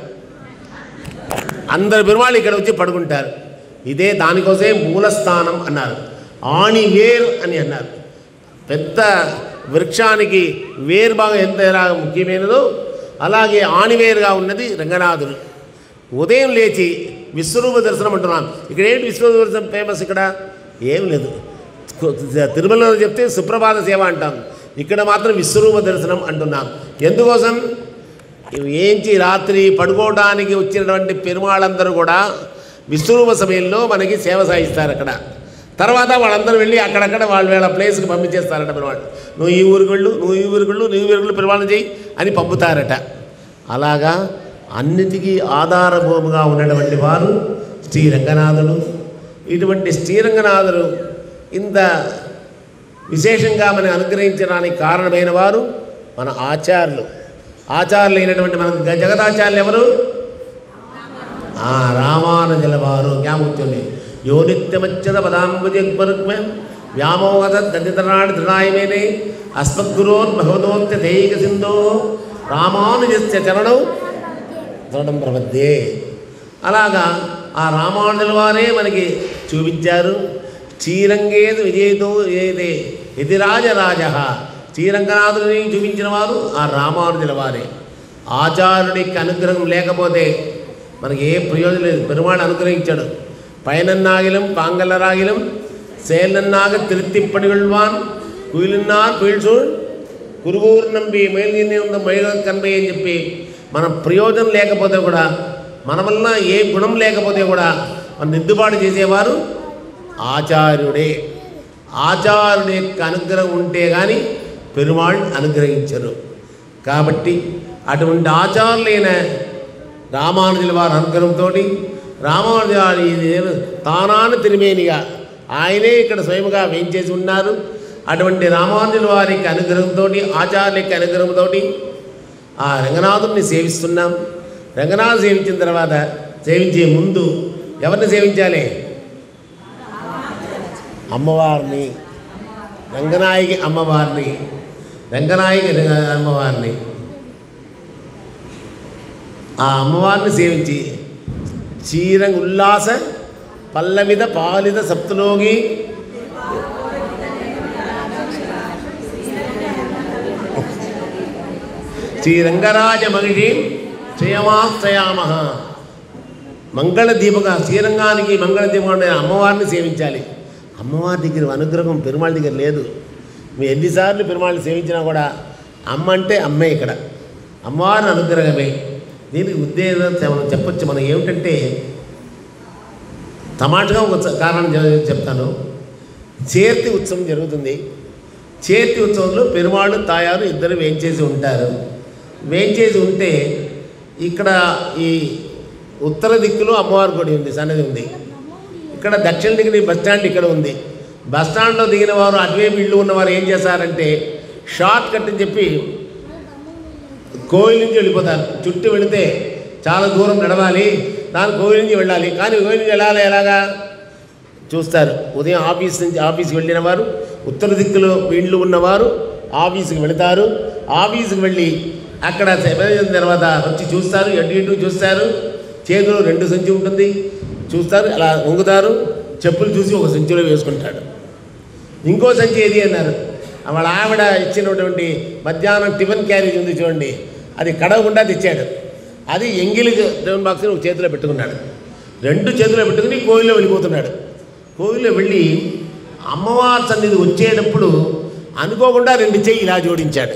అందరు పెరుమాళ్ళు ఇక్కడ వచ్చి పడుకుంటారు ఇదే దానికోసమే మూలస్థానం అన్నారు ఆణివేర్ అని అన్నారు పెద్ద వృక్షానికి వేరు భాగం ఎంత ఎలా ముఖ్యమైనదో అలాగే ఆణివేరుగా ఉన్నది రంగనాథుడు ఉదయం లేచి విశ్వరూప దర్శనం అంటున్నాం ఇక్కడ ఏంటి విశ్వరూప దర్శనం ఫేమస్ ఇక్కడ ఏం లేదు తిరుమలలో చెప్తే సుప్రభాత సేవ అంటాం ఇక్కడ మాత్రం విశ్వరూప దర్శనం అంటున్నాం ఎందుకోసం ఏంచి రాత్రి పడుకోవడానికి వచ్చినటువంటి పెరుమాళ్ళందరూ కూడా విశ్వరూప సమయంలో మనకి సేవ సాగిస్తారు అక్కడ తర్వాత వాళ్ళందరూ వెళ్ళి అక్కడక్కడ వాళ్ళ వీళ్ళ ప్లేస్కి పంపించేస్తారట పెరుమాళ్ళు నువ్వు ఈ ఊరికి వెళ్ళు నువ్వు ఈ ఊరికి వెళ్ళు నువ్వు ఈ ఊరికి పెరుమాళం చేయి అని పంపుతారట అలాగా అన్నిటికీ ఆధారభూమిగా ఉన్నటువంటి వారు శ్రీరంగనాథుడు ఇటువంటి శ్రీరంగనాథుడు ఇంత విశేషంగా మనం అనుగ్రహించడానికి కారణమైన వారు మన ఆచార్యులు ఆచార్యులు అయినటువంటి మన గ- జగదాచార్యులు ఎవరు ఆ రామానుజుల వారు జ్ఞాపకుని యో నిత్యమచ్చద పదాంబుజగ్మరుగ్మ వ్యామోహత దళితనాడి దృఢాయమేనే అస్మద్గురోన్ భగవదోత్యధైక సింధో రామానుజస్య చరణం దృఢం ప్రపద్యే అలాగా ఆ రామానుజుల వారే మనకి చూపించారు శ్రీరంగేది విజయతో ఏదే ఇది రాజరాజ శ్రీరంగనాథుడిని చూపించిన వారు ఆ రామానుజుల వారే ఆచార్యుడికి అనుగ్రహం లేకపోతే మనకి ఏ ప్రయోజనం లేదు పెరుమాళ్ అనుగ్రహించాడు పైనన్నాగిలం పాంగలరాగిలం సేలన్నాగ తిరుత్తిప్పడిగొள்వాన్ కుయిలిన్నార్ పీల్చూడ్ కురుగూరు నంబి మేల్గిన్ని ఉంద మైల కన్పై అని చెప్పి మన ప్రయోజనం లేకపోతే కూడా మన వల్ల ఏ గుణం లేకపోతే కూడా మన దిద్దుబాటు చేసేవారు ఆచార్యుడే ఆచార్యుడి యొక్క అనుగ్రహం ఉంటే కానీ పెరుమాళ్ అనుగ్రహించరు కాబట్టి అటువంటి ఆచార్యులైన రామానుజుల వారి అనుగ్రహంతో రామానుజు వారి ఇది తానాను తిరిమేనిగా ఆయనే ఇక్కడ స్వయముగా వేయించేసి ఉన్నారు అటువంటి రామానుజుల వారికి అనుగ్రహంతో ఆచార్యుల యొక్క అనుగ్రహంతో ఆ రంగనాథుని సేవిస్తున్నాం రంగనాథ్ సేవించిన తర్వాత సేవించే ముందు ఎవరిని సేవించాలి అమ్మవారిని రంగనాయకి అమ్మవారిని రంగనాయకి రంగ- అమ్మవారిని ఆ అమ్మవారిని సేవించి చీరంగ ఉల్లాస పల్లవిద పాలిత సప్తలోగి శ్రీరంగరాజ మహిషి శ్రేయమాశ్రయామ మంగళ దీపక శ్రీరంగానికి మంగళ దీపం అనే అమ్మవారిని సేవించాలి అమ్మవారి దగ్గర అనుగ్రహం పెరుమాళ దగ్గర లేదు మేము ఎన్నిసార్లు పెరుమాళని సేవించినా కూడా అమ్మ అంటే అమ్మే ఇక్కడ అమ్మవారిని అనుగ్రహమే దీనికి ఉద్దేశం మనం చెప్పొచ్చు మనం ఏమిటంటే తమాటగా ఒక చ- కారణం చె- చెప్తాను చేర్తి ఉత్సవం జరుగుతుంది చేర్తి ఉత్సవంలో పెరుమాళ్ళు తాయారు ఇద్దరు వేంచేసి ఉంటారు వేంచేసి ఉంటే ఇక్కడ ఈ ఉత్తర దిక్కులో అమ్మవారి గుడి ఉంది సన్నది ఉంది ఇక్కడ దక్షిణ దిక్కుని బస్ స్టాండ్ ఇక్కడ ఉంది బస్ స్టాండ్లో దిగిన వారు అటువైపు ఇళ్ళు ఉన్నవారు ఏం చేశారంటే షార్ట్ కట్ అని చెప్పి కోవిల్ నుంచి వెళ్ళిపోతారు చుట్టూ వెళితే చాలా దూరం నడవాలి దాని కోవిల్ నుంచి వెళ్ళాలి కానీ కోవిల్ నుంచి వెళ్ళాలి ఎలాగా చూస్తారు ఉదయం ఆఫీస్ నుంచి ఆఫీస్కి వెళ్ళిన వారు ఉత్తర దిక్కులో ఇళ్ళు ఉన్నవారు ఆఫీస్కి వెళతారు ఆఫీస్కి వెళ్ళి అక్కడ సెలవు తర్వాత వచ్చి చూస్తారు ఎటు ఇటు చూస్తారు చేతిలో రెండు సంచి ఉంటుంది చూస్తారు అలా వంగుతారు చెప్పులు చూసి ఒక సంచిలో వేసుకుంటాడు ఇంకో సంచి ఏది అన్నారు వాళ్ళ ఆవిడ ఇచ్చినటువంటి మధ్యాహ్నం టిఫిన్ క్యారేజ్ ఉంది చూడండి అది కడవకుండా తెచ్చాడు అది ఎంగిలి టిఫిన్ బాక్స్ని ఒక చేతిలో పెట్టుకున్నాడు రెండు చేతిలో పెట్టుకుని కోవిల్లో వెళ్ళిపోతున్నాడు కోవిల్లో వెళ్ళి అమ్మవారి సన్నిధి వచ్చేటప్పుడు అనుకోకుండా రెండు చెయ్యి ఇలా జోడించాడు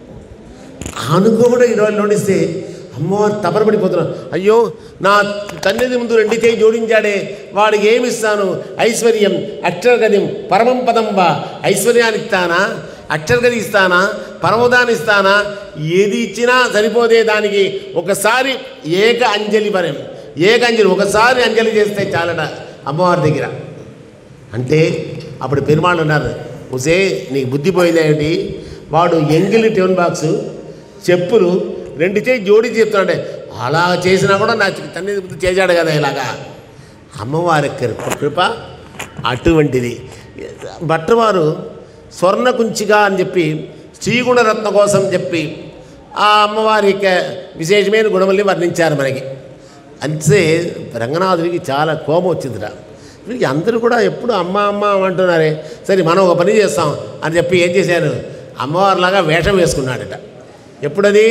అనుకోకుండా ఇరవై నోడిస్తే అమ్మవారు తపరపడిపోతున్నాను అయ్యో నా తన్నిది ముందు రెండు చేయి జోడించాడే వాడికి ఏమి ఇస్తాను ఐశ్వర్యం అక్షరగదిం పరమం పదం వా ఐశ్వర్యాన్ని ఇస్తానా అక్షరగది ఇస్తానా పరమదాన్ని ఇస్తానా ఏది ఇచ్చినా సరిపోదే దానికి ఒకసారి ఏక అంజలి వరం ఏక అంజలి ఒకసారి అంజలి చేస్తే చాలట అమ్మవారి దగ్గర అంటే అప్పుడు పెరుమాళ్ళు ఉన్నారు ఉసే నీకు బుద్ధి పోయింది ఏమిటి వాడు ఎంగిలి టిఫిన్ బాక్సు చెప్పులు రెండు చేయి జోడి చెప్తున్నాడే అలా చేసినా కూడా నా తన్ని బుద్ధి చేశాడు కదా ఇలాగా అమ్మవారి కృప కృప అటువంటిది భట్టవారు స్వర్ణ కుంచిగా అని చెప్పి శ్రీగుణరత్న కోసం చెప్పి ఆ అమ్మవారి యొక్క విశేషమైన గుణముల్ని వర్ణించారు మనకి అంతే రంగనాథుడికి చాలా కోపం వచ్చిందిరా వీరికి అందరూ కూడా ఎప్పుడు అమ్మ అమ్మ అంటున్నారే సరే మనం ఒక పని చేస్తాం అని చెప్పి ఏం చేశారు అమ్మవారిలాగా వేషం వేసుకున్నాడట ఎప్పుడది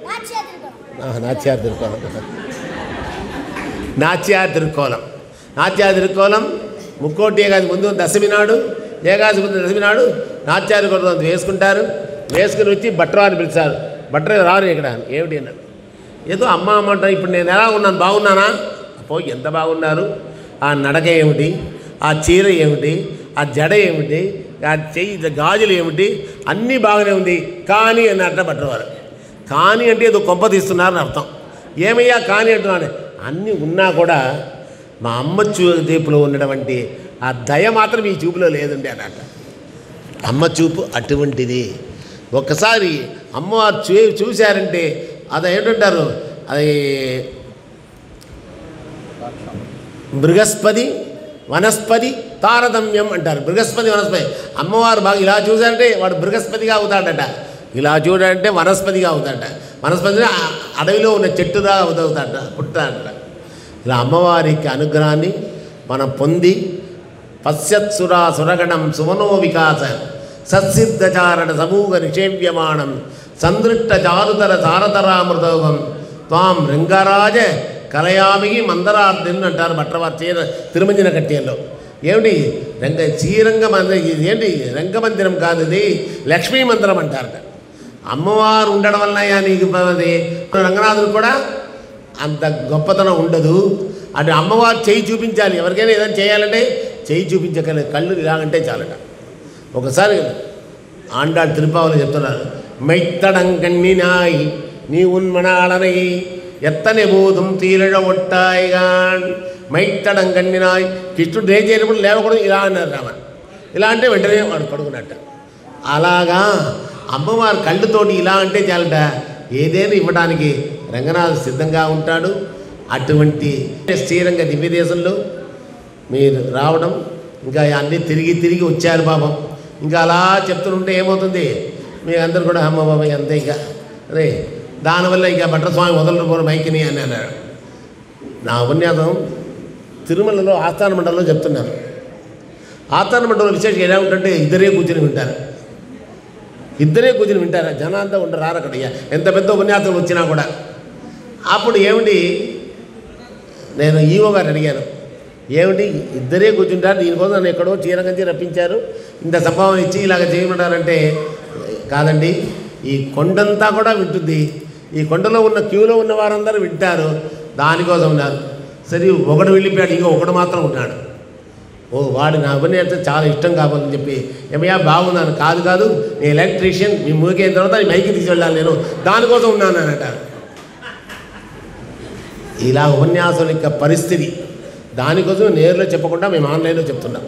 ఆ, నాట్యా తిరుకోలం నాట్యా తిరుకోలం నాట్యా తిరుకోలం ముక్కోటి ఏకాది ముందు దశమి నాడు ఏకాదశి ముందు దశమి నాడు నాట్యా తిరుకోలం వేసుకుంటారు వేసుకుని వచ్చి బట్టరాని పిలిచారు బట్టర రారు ఇక్కడ ఏమిటి అన్నారు ఏదో అమ్మ అమ్మ అంటారు ఇప్పుడు నేను ఎలా ఉన్నాను బాగున్నానా అప్పో ఎంత బాగున్నారు ఆ నడక ఏమిటి ఆ చీర ఏమిటి ఆ జడ ఏమిటి ఆ చెయ్యి గాజులు ఏమిటి అన్నీ బాగానే ఉంది కానీ అన్నట్ట పట్టవారు కానీ అంటే ఏదో కొంప తీస్తున్నారని అర్థం ఏమయ్యా కానీ అంటున్నాడు అన్నీ ఉన్నా కూడా మా అమ్మ చూ చూపులో ఉన్నటువంటి ఆ దయ మాత్రం ఈ చూపులో లేదండి అన్నట్ట అమ్మ చూపు అటువంటిది ఒక్కసారి అమ్మవారు చూ చూశారంటే అది ఏంటంటారు అది బృహస్పతి వనస్పతి తారతమ్యం అంటారు బృహస్పతి వనస్పతి అమ్మవారు బాగా ఇలా చూసారంటే వాడు బృహస్పతిగా అవుతాడట ఇలా చూడాలంటే వనస్పతిగా అవుతాడట వనస్పతి ఆ అడవిలో ఉన్న చెట్టుగా అవుతాడట పుట్టాడట ఇలా అమ్మవారికి అనుగ్రహాన్ని మనం పొంది పశ్యత్సురా సురగణం సుమనో వికాస సత్సిద్ధచారణ సమూహ నిషేవ్యమాణం సందృష్ట చారుతర సారతరామృతోగం త్వాం రంగరాజ కలయామికి మందరార్థిన్ అంటారు భట్రవారి చీర తిరుమంజన కట్టేల్లో ఏమిటి రంగ శ్రీరంగ మందిరం ఇది ఏంటి రంగమందిరం కాదు ఇది లక్ష్మీ మందిరం అంటారట అమ్మవారు ఉండడం వల్లయ్యా నీకు అది రంగనాథుడు కూడా అంత గొప్పతనం ఉండదు అటు అమ్మవారు చేయి చూపించాలి ఎవరికైనా ఏదైనా చేయాలంటే చేయి చూపించగల కళ్ళు ఇలాగంటే చాలట ఒకసారి ఆండాడు తిరుపావలు చెప్తున్నారు மெய்த்தடங்கண்ணினாய் நீ உன் மணாளனை ఎత్తనే బోధం తీరడ ఒట్టాయిగాన్ మైత్తడంగన్నినాయ్ కృష్ణుడు ఏం చేయనప్పుడు లేవకూడదు ఇలా అన్నారు రామ ఇలా అంటే వెంటనే వాడు పడుకున్నట్ట అలాగా అమ్మవారి కళ్ళుతోటి ఇలా అంటే చాలట ఏదైనా ఇవ్వడానికి రంగనాథ్ సిద్ధంగా ఉంటాడు అటువంటి శ్రీరంగ దివ్యదేశంలో మీరు రావడం ఇంకా అన్నీ తిరిగి తిరిగి వచ్చారు పాపం ఇంకా అలా చెప్తుంటే ఏమవుతుంది మీ అందరు కూడా అమ్మ బాబాయ్ అంతే ఇంకా అదే దానివల్ల ఇంకా భట్రస్వామి వదలరు పోరు మైకిని అని అన్నాడు నా ఉపన్యాసం తిరుమలలో ఆస్థాన మండలంలో చెప్తున్నాను ఆస్థాన మండలంలో విశేషం ఎలా ఉంటుంటే ఇద్దరే కూర్చొని వింటారు ఇద్దరే కూర్చొని వింటారు జనాంతా ఉండరు రారు అక్కడ ఇక ఎంత పెద్ద ఉపన్యాసం వచ్చినా కూడా అప్పుడు ఏమిటి నేను ఈవో గారు అడిగాను ఏమిటి ఇద్దరే కూర్చుంటారు దీనికోసం నన్ను ఎక్కడో చీరగంచి రప్పించారు ఇంత సంభావన ఇచ్చి ఇలాగ చేయమంటారంటే కాదండి ఈ కొండంతా కూడా వింటుంది ఈ కొండలో ఉన్న క్యూలో ఉన్న వారందరూ వింటారు దానికోసం ఉన్నారు సరే ఒకడు వెళ్ళిపోయాడు ఇంకో ఒకడు మాత్రం ఉన్నాడు ఓ వాడు నా ఉపన్యాసం చాలా ఇష్టం కావాలని చెప్పి ఏమయ్యా బాగున్నాను కాదు కాదు నేను ఎలక్ట్రీషియన్ మీ మూగిన తర్వాత నీ మైకి తీసి వెళ్ళాలి నేను దానికోసం ఉన్నాను అని అంటారు ఇలా ఉపన్యాసం యొక్క పరిస్థితి దానికోసం నేరులో చెప్పకుండా మేము ఆన్లైన్లో చెప్తున్నాం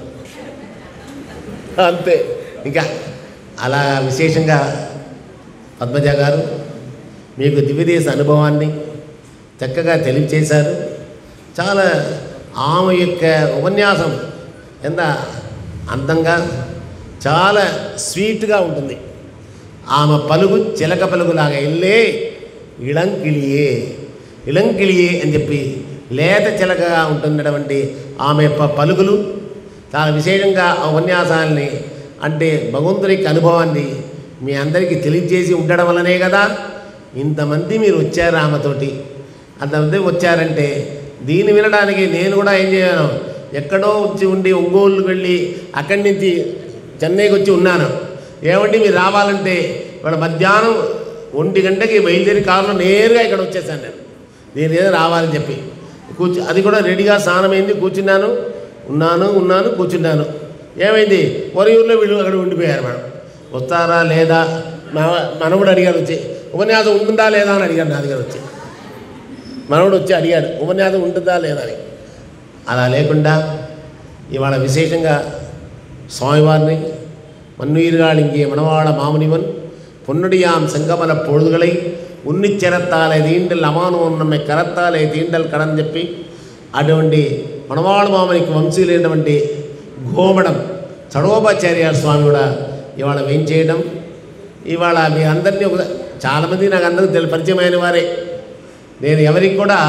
అంతే ఇంకా అలా విశేషంగా పద్మజ గారు మీకు దివ్యదేశ అనుభవాన్ని చక్కగా తెలియచేశారు చాలా ఆమె యొక్క ఉపన్యాసం ఎంత అందంగా చాలా స్వీట్గా ఉంటుంది ఆమె పలుగు చిలక పలుగులాగా ఇల్లే ఇళంకిలియే ఇళంకిలియే అని చెప్పి లేత చిలకగా ఉంటున్నటువంటి ఆమె ప- పలుకులు చాలా విశేషంగా ఆ ఉపన్యాసాలని అంటే భగవంతుని యొక్క అనుభవాన్ని మీ అందరికీ తెలియజేసి ఉండడం వల్లనే కదా ఇంతమంది మీరు వచ్చారు ఆమెతోటి అంతమంది వచ్చారంటే దీన్ని వినడానికి నేను కూడా ఏం చేయను ఎక్కడో వచ్చి ఉండి ఒంగోలు వెళ్ళి అక్కడి నుంచి చెన్నైకి వచ్చి ఉన్నాను ఏమంటే మీరు రావాలంటే ఇవాళ మధ్యాహ్నం ఒంటి గంటకి బయలుదేరి కారులో నేరుగా ఇక్కడ వచ్చేసాను నేను నేను ఏదో రావాలని చెప్పి కూర్చు అది కూడా రెడీగా స్నానమైంది కూర్చున్నాను ఉన్నాను ఉన్నాను కూర్చున్నాను ఏమైంది ఊర్లో వీళ్ళు అక్కడ ఉండిపోయారు మేడం వస్తారా లేదా మా మనవుడు అడిగాడు వచ్చి ఉపన్యాసం ఉంటుందా లేదా అని అడిగాడు నా దగ్గర వచ్చి మనవుడు వచ్చి అడిగాడు ఉపన్యాసం ఉంటుందా లేదా అని అలా లేకుండా ఇవాళ విశేషంగా சுவாமிவார்னை மண்ணுயிர்கள் இங்கே மணவாள மாமுனிவன் பொன்னுடியாம் செங்கமல பொழுதுகளை உன்னிச்சிரத்தாலே தீண்டல் అమాను நம்மை కరత్తాలే తీండల్ కడని చెప్పి అటువంటి మనవాళ మామనికి వంశీలైనటువంటి గోమడం చడోపాచార్య స్వామి కూడా ఇవాళ ఏం చేయడం ఇవాళ మీ అందరినీ ఒక చాలామంది నాకు అందరికీ తెలి పరిచయమైన వారే నేను ఎవరికి కూడా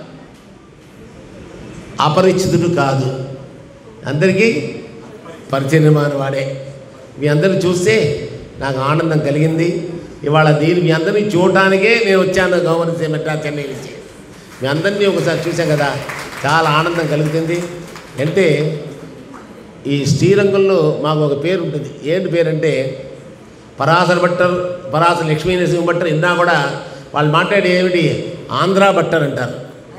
అపరిచితుడు కాదు అందరికీ పరిచయమాన వాడే మీ అందరిని చూస్తే నాకు ఆనందం కలిగింది ఇవాళ దీన్ని మీ అందరినీ చూడటానికే నేను వచ్చాను గవర్నమెంట్ మెట్రా చెన్నై నుంచి మీ అందరినీ ఒకసారి చూసాం కదా చాలా ఆనందం కలుగుతుంది అంటే ఈ శ్రీరంగంలో మాకు ఒక పేరు ఉంటుంది ఏంటి పేరంటే పరాశర భట్టర్ పరాశర లక్ష్మీ నరసింహ భట్టర్ ఇన్నా కూడా వాళ్ళు మాట్లాడే ఏమిటి ఆంధ్రా భట్టర్ అంటారు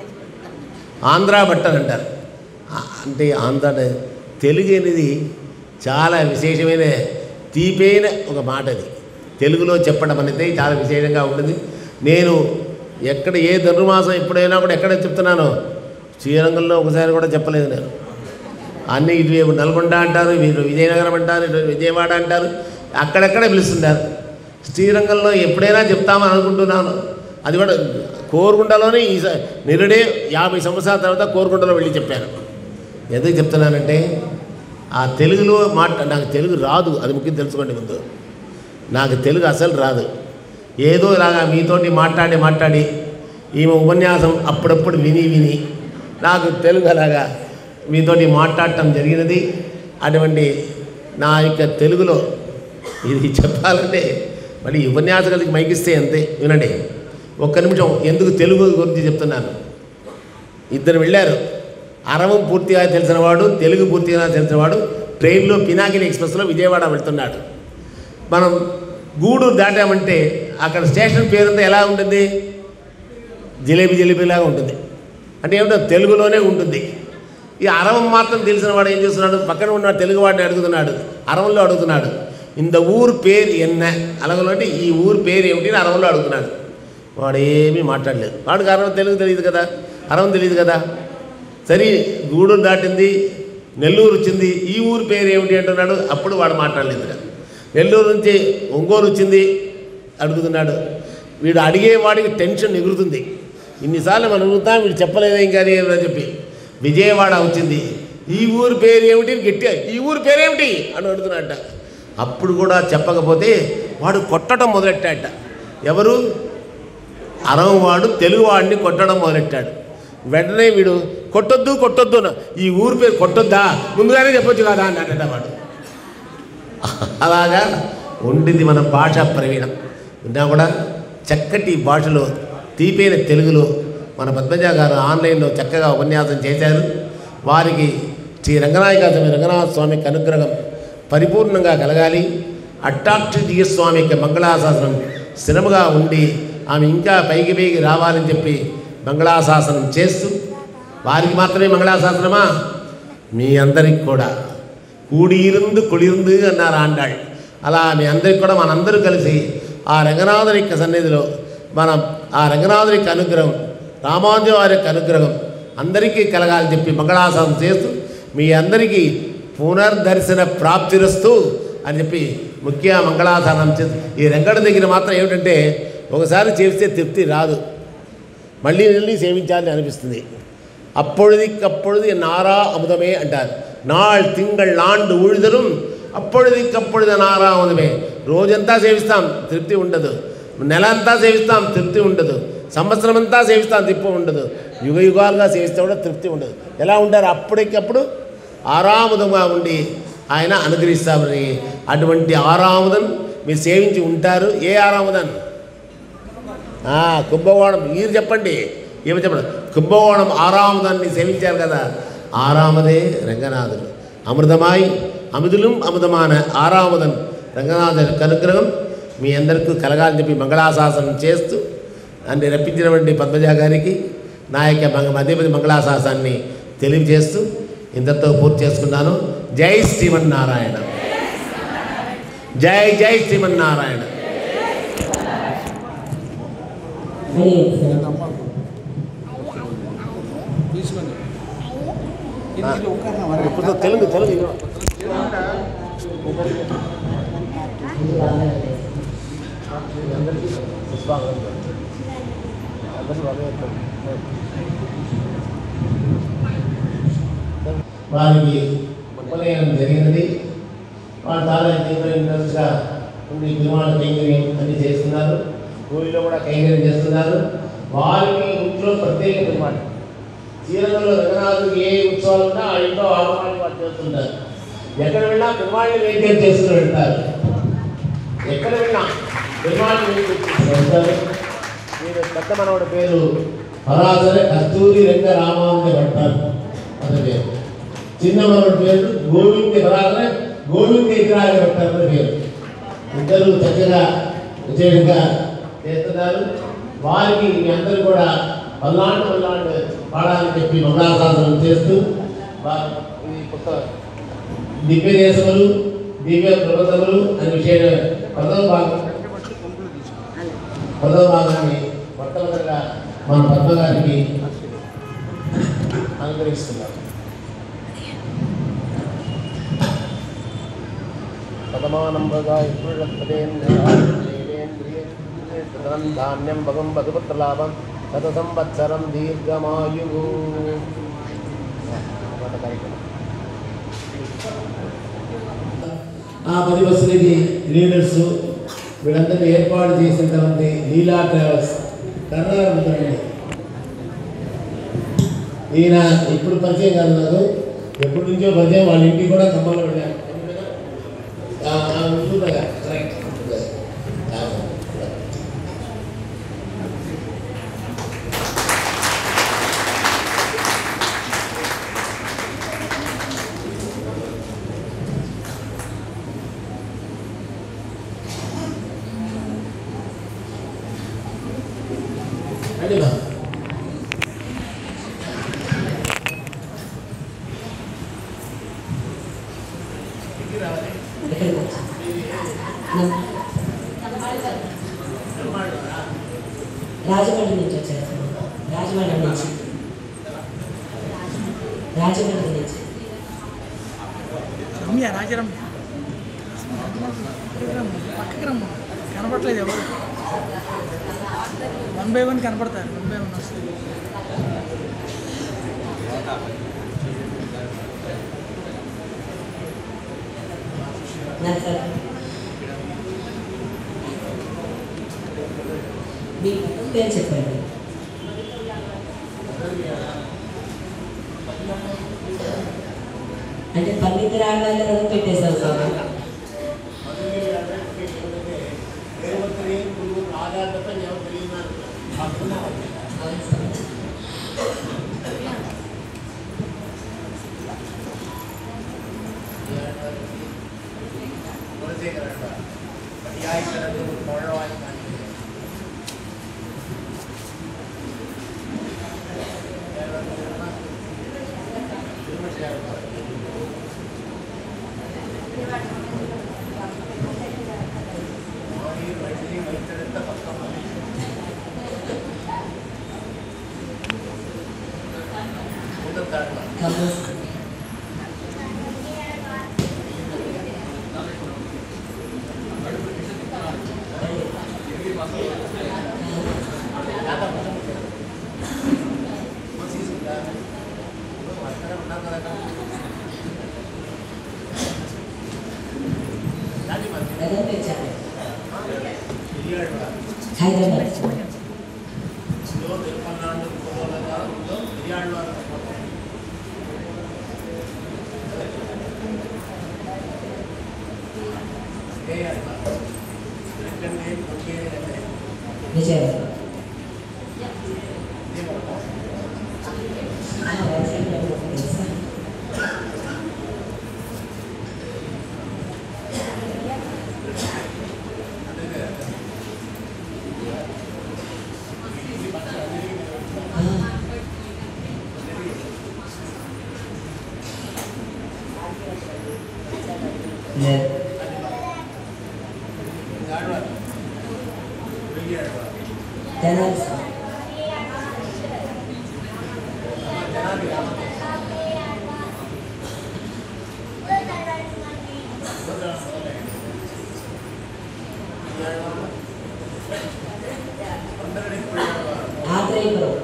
ఆంధ్రా భట్టర్ అంటారు ఆ- అంటే ఆంధ్ర అంటే తెలుగు అనేది చాలా విశేషమైన తీపైన ఒక మాట అది తెలుగులో చెప్పడం అనేది చాలా విశేషంగా ఉంటుంది నేను ఎక్కడ ఏ ధనుర్మాసం ఎప్పుడైనా కూడా ఎక్కడ చెప్తున్నానో శ్రీరంగంలో ఒకసారి కూడా చెప్పలేదు నేను అన్నీ ఇటు నల్గొండ అంటారు వీరు విజయనగరం అంటారు ఇటు విజయవాడ అంటారు అక్కడెక్కడ పిలుస్తుంటారు శ్రీరంగంలో ఎప్పుడైనా చెప్తామని అనుకుంటున్నాను అది కూడా కోరుకుంటలోనే ఈ స- నిరుడే యాభై సంవత్సరాల తర్వాత కోరుకుంటలో వెళ్ళి చెప్పాను ఎందుకు చెప్తున్నానంటే ఆ తెలుగులో మాట నాకు తెలుగు రాదు అది ముఖ్యం తెలుసుకోండి ముందు నాకు తెలుగు అసలు రాదు ఏదో ఇలాగా మీతోటి మాట్లాడి మాట్లాడి ఈమె ఉపన్యాసం అప్పుడప్పుడు విని విని నాకు తెలుగు అలాగా మీతోటి మాట్లాడటం జరిగినది అటువంటి నా యొక్క తెలుగులో ఇది చెప్పాలంటే మళ్ళీ ఈ ఉపన్యాసకులకి మైకిస్తే అంతే వినండి ఒక్క నిమిషం ఎందుకు తెలుగు గురించి చెప్తున్నాను ఇద్దరు వెళ్ళారు అరవం పూర్తిగా తెలిసినవాడు తెలుగు పూర్తిగా తెలిసినవాడు ట్రైన్లో పినాకిని ఎక్స్ప్రెస్లో విజయవాడ వెళ్తున్నాడు మనం గూడూరు దాటామంటే అక్కడ స్టేషన్ పేరంతా ఎలా ఉంటుంది జిలేబీ జిలేబీలాగా ఉంటుంది అంటే ఏమిటో తెలుగులోనే ఉంటుంది ఈ అరవం మాత్రం తెలిసిన వాడు ఏం చేస్తున్నాడు పక్కన ఉన్న తెలుగు వాడిని అడుగుతున్నాడు అరవంలో అడుగుతున్నాడు ఇంత ఊరు పేరు ఎన్న అలాగలో అంటే ఈ ఊరు పేరు ఏమిటి అని అరవంలో అడుగుతున్నాడు వాడు ఏమీ మాట్లాడలేదు వాడికి అరవం తెలుగు తెలియదు కదా అరవం తెలియదు కదా సరే గూడూరు దాటింది నెల్లూరు వచ్చింది ఈ ఊరు పేరు ఏమిటి అంటున్నాడు అప్పుడు వాడు మాట్లాడలేదు కదా నెల్లూరు నుంచి ఒంగోలు వచ్చింది అడుగుతున్నాడు వీడు అడిగేవాడికి టెన్షన్ ఎగురుతుంది ఇన్నిసార్లు మనం అడుగుతాం వీడు చెప్పలేదేం కానీ అని చెప్పి విజయవాడ వచ్చింది ఈ ఊరు పేరు ఏమిటి అని గట్టిగా ఈ ఊరు పేరేమిటి అని అడుగుతున్నట్ట అప్పుడు కూడా చెప్పకపోతే వాడు కొట్టడం మొదలెట్టాట ఎవరు అరవవాడు తెలుగువాడిని కొట్టడం మొదలెట్టాడు వెంటనే వీడు కొట్టొద్దు కొట్టొద్దు అన్న. ఈ ఊరు పేరు కొట్టొద్దా ముందుగానే చెప్పొచ్చు కదా అన్నట్ట వాడు అలాగా ఉండింది మన భాష ప్రవీణం ఉన్నా కూడా చక్కటి భాషలో తీపైన తెలుగులో మన పద్మజ గారు ఆన్లైన్లో చక్కగా ఉపన్యాసం చేశారు వారికి శ్రీ రంగనాయక స్వామి రంగనాథ స్వామికి అనుగ్రహం పరిపూర్ణంగా కలగాలి అట్టాక్షిజీయ స్వామికి మంగళాశాసనం స్థిరముగా ఉండి ఆమె ఇంకా పైకి పైకి రావాలని చెప్పి మంగళాశాసనం చేస్తూ వారికి మాత్రమే మంగళాశాసనమా మీ అందరికి కూడా కూడియిருந்து కుళిருந்து అన్నారు ఆండాళ్ళు అలా మీ అందరికి కూడా మనందరూ కలిసి ఆ రంగనాథుని యొక్క సన్నిధిలో మనం ఆ రంగనాథుని యొక్క అనుగ్రహం రామానుజు వారి యొక్క అనుగ్రహం అందరికీ కలగాలని చెప్పి మంగళాశాసనం చేస్తూ మీ అందరికీ పునర్దర్శన ప్రాప్తిరస్తూ అని చెప్పి ముఖ్య మంగళాశాసనం చేస్తూ ఈ రంగడ దగ్గర మాత్రం ఏమిటంటే ఒకసారి చేస్తే తృప్తి రాదు మళ్ళీ మళ్ళీ సేవించాలని అనిపిస్తుంది అప్పొழுதிக்கப்பொழுது నారా అముదమే అంటారు నాள் తింగళ్ ఆండు ఊழிదரும் అప్పొழுదికప్పొழுது నారా అముదమే రోజంతా సేవిస్తాం తృప్తి ఉండదు నెల అంతా సేవిస్తాం తృప్తి ఉండదు సంవత్సరం అంతా సేవిస్తాం తృప్తి ఉండదు యుగ యుగాలుగా సేవిస్తే కూడా తృప్తి ఉండదు ఎలా ఉంటారు అప్పటికప్పుడు ఆరాముదంగా ఉండి ఆయన అనుగ్రహిస్తామని అటువంటి ఆరాముదం మీరు సేవించి ఉంటారు ఏ ఆరాముదన్ ఆ, కుంభకోణం మీరు చెప్పండి ఏమో చెప్పండి కుంభకోణం ఆరామదాన్ని సేవించారు కదా ఆరామదే రంగనాథుడు అమృతమాయి అమృతులం అమృతమాన ఆరామదన్ రంగనాథుని అనుగ్రహం మీ అందరికీ కలగాలని చెప్పి మంగళాశాసనం చేస్తూ నన్ను రప్పించినటువంటి పద్మజ గారికి నా యొక్క మంగ- మధ్యపతి మంగళాశాసనాన్ని తెలియజేస్తూ ఇంతతో పూర్తి చేసుకున్నాను జై శ్రీమన్నారాయణ జై జై శ్రీమన్నారాయణ ఇప్పుడు తెలుగు తెలుగు వారికి ఉపనయనం జరిగినది వాళ్ళు చాలా ఇంట్రెస్ట్గా ఉండి పిల్లవాళ్ళ కైంకర్యం అన్ని చేస్తున్నారు ఊరిలో కూడా కైంకర్యం చేస్తున్నారు వారికి ఇంట్లో ప్రత్యేకత అనమాట చీరలలో రంగనాథుడికి ఏ ఉత్సవాలు ఉన్నా ఆ ఇంట్లో ఆడవాళ్ళు వాళ్ళు చేస్తుంటారు ఎక్కడ వెళ్ళినా పిల్లవాళ్ళని వెయిట్ చేస్తూ వెళ్తారు ఎక్కడ వెళ్ళినా పిల్లవాళ్ళని వెయిట్ చేస్తూ వెళ్తారు మీరు పెద్ద మనవడి పేరు పరాశర కస్తూరి రంగ రామానుజ భట్టారు అతని పేరు చిన్న మనవడి పేరు గోవింద పరాశర గోవింద విగ్రహాలు భట్టారు అతని పేరు ఇద్దరు చక్కగా విజయంగా చేస్తున్నారు వారికి మీ అందరూ కూడా పల్లాండు పల్లాండు పాడాలని చెప్పి మంగళాశాసనం చేస్తూ వా- ఈ కొత్త దివ్య దేశములు దివ్య ప్రబంధములు అనే విషయం ప్రథమ భాగం ప్రథమ భాగాన్ని మొట్టమొదటిగా మన పద్మ గారికి అనుగ్రహిస్తున్నారు ప్రథమానంబగా ధాన్యం భగం భగవత్లాభం శత సంవత్సరం దీర్ఘమాయు ఆ పది బస్సులకి లీడర్స్ వీళ్ళందరినీ ఏర్పాటు చేసినటువంటి లీలా ట్రావెల్స్ కర్ణాటక ఉందండి ఈయన ఇప్పుడు పరిచయం కాదు నాకు ఎప్పటి నుంచో పరిచయం వాళ్ళ ఇంటికి కూడా ఖమ్మంలో వెళ్ళాను ఆ, ఆ, ఉంటుందిగా, correct. ఆ, రండి బా. ఎక్కడికి వచ్చా? రాజమండ్రి నుంచి వచ్చారు రాజమండ్రి నుంచి రాజమండ్రి నుంచి రమ్య రాజరమ్య పక్కకి రమ్మ కనపడలేదు ఎవరు వన్ బై వన్ కనపడతారు వన్ బై వన్ వస్తుంది నర్సర్ మీ పేరు చెప్పండి అంటే పన్నిద్దరు ఆడవాళ్ళు పెట్టేశావు స్వామి దేవతని గురువు రాజా తప్ప ఎవరు తెలియదు అవును స్వామి. గుణశేఖరంట పర్యాయకరంలో పౌరవాయి కానీ కమల్ ఎవరు పెంచారు హైదరాబాద్ విజయవాడ ఆ, వైజాగ్లో తెలుసా? ఆ. లేదు తెనాలి స్వామి. ఆత్రేయపురం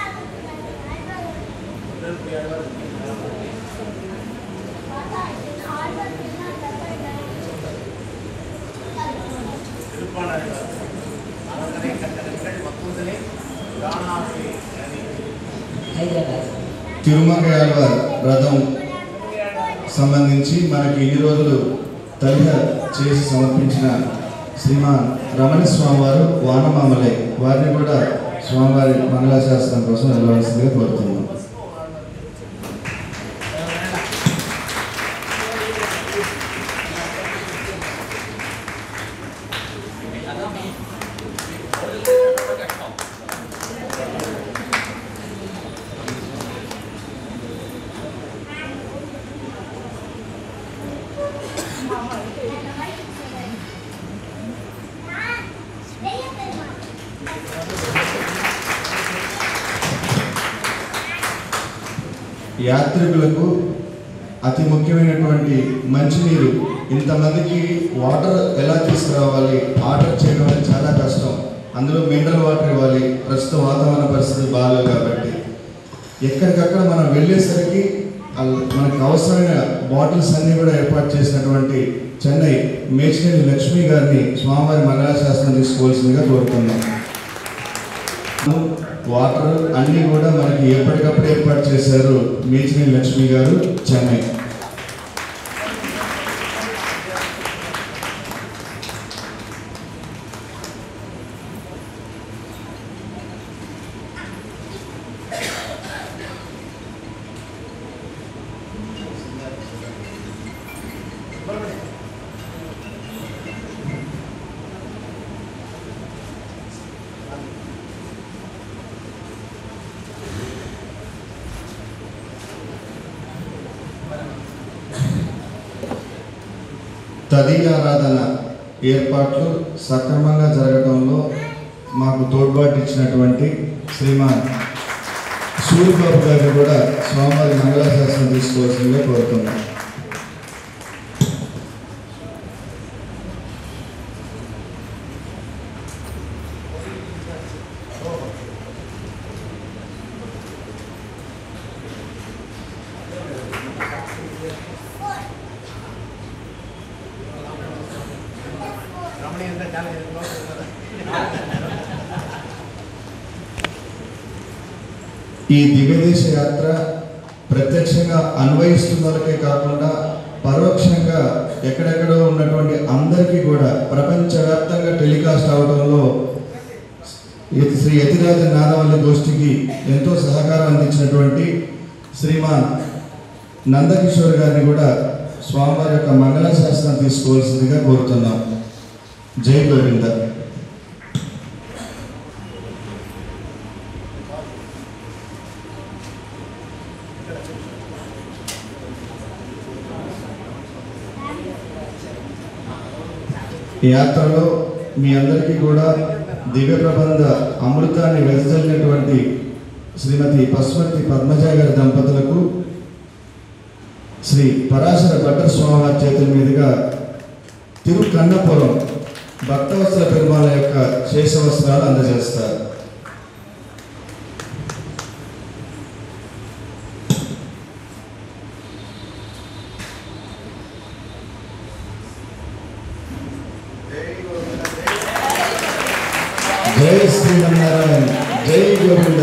హైదరాబాద్ తిరుమంగయాల్వార్ రథం సంబంధించి మనకి ఇన్ని రోజులు తల్లి చేసి సమర్పించిన శ్రీమాన్ రమణ స్వామివారు వానమామలై వారిని కూడా స్వామివారి మంగళాశాస్త్రం కోసం వెళ్ళవలసిందిగా కోరుతున్నాం యాత్రికులకు అతి ముఖ్యమైనటువంటి మంచినీరు ఇంతమందికి వాటర్ ఎలా తీసుకురావాలి ఆర్డర్ చేయడం అనేది చాలా కష్టం అందులో మినరల్ వాటర్ ఇవ్వాలి ప్రస్తుత వాతావరణ పరిస్థితులు బాగాలేవు కాబట్టి ఎక్కడికక్కడ మనం వెళ్ళేసరికి అల్- మనకు అవసరమైన బాటిల్స్ అన్నీ కూడా ఏర్పాటు చేసినటువంటి చెన్నై మేచినేని లక్ష్మి గారిని స్వామివారి మంగళాశాస్త్రం తీసుకోవాల్సిందిగా కోరుతున్నాం వాటర్ అన్నీ కూడా మనకి ఎప్పటికప్పుడు ఏర్పాటు చేశారు మేచినేని లక్ష్మి గారు చెన్నై తదీయారాధన ఏర్పాట్లు సక్రమంగా జరగడంలో మాకు తోడ్పాటు ఇచ్చినటువంటి శ్రీమాన్ సూర్యబాబు గారిని కూడా స్వామివారి మంగళాశాస్త్రం తీసుకోవాల్సిందిగా కోరుతున్నాం ఈ దివ్యదేశ యాత్ర ప్రత్యక్షంగా అన్వయిస్తున్న వాళ్ళకే కాకుండా పరోక్షంగా ఎక్కడెక్కడో ఉన్నటువంటి అందరికీ కూడా ప్రపంచవ్యాప్తంగా టెలికాస్ట్ అవడంలో ఈ శ్రీ యతిరాజ నాదవల్లి గోష్ఠికి ఎంతో సహకారం అందించినటువంటి శ్రీమాన్ నందకిషోర్ గారిని కూడా స్వామివారి యొక్క మంగళ శాస్త్రం తీసుకోవాల్సిందిగా కోరుతున్నాం జై గోవింద ఈ యాత్రలో మీ అందరికీ కూడా దివ్య ప్రబంధ అమృతాన్ని వెదజల్లినటువంటి శ్రీమతి పశుమతి పద్మజ గారి దంపతులకు శ్రీ పరాశర భట్టర్ స్వామివారి చేతుల మీదుగా తిరుకన్నపురం భక్తవత్సల పెరుమాల యొక్క శేషవస్త్రాలు అందజేస్తారు జై శ్రీమన్నారాయణ జై గోవింద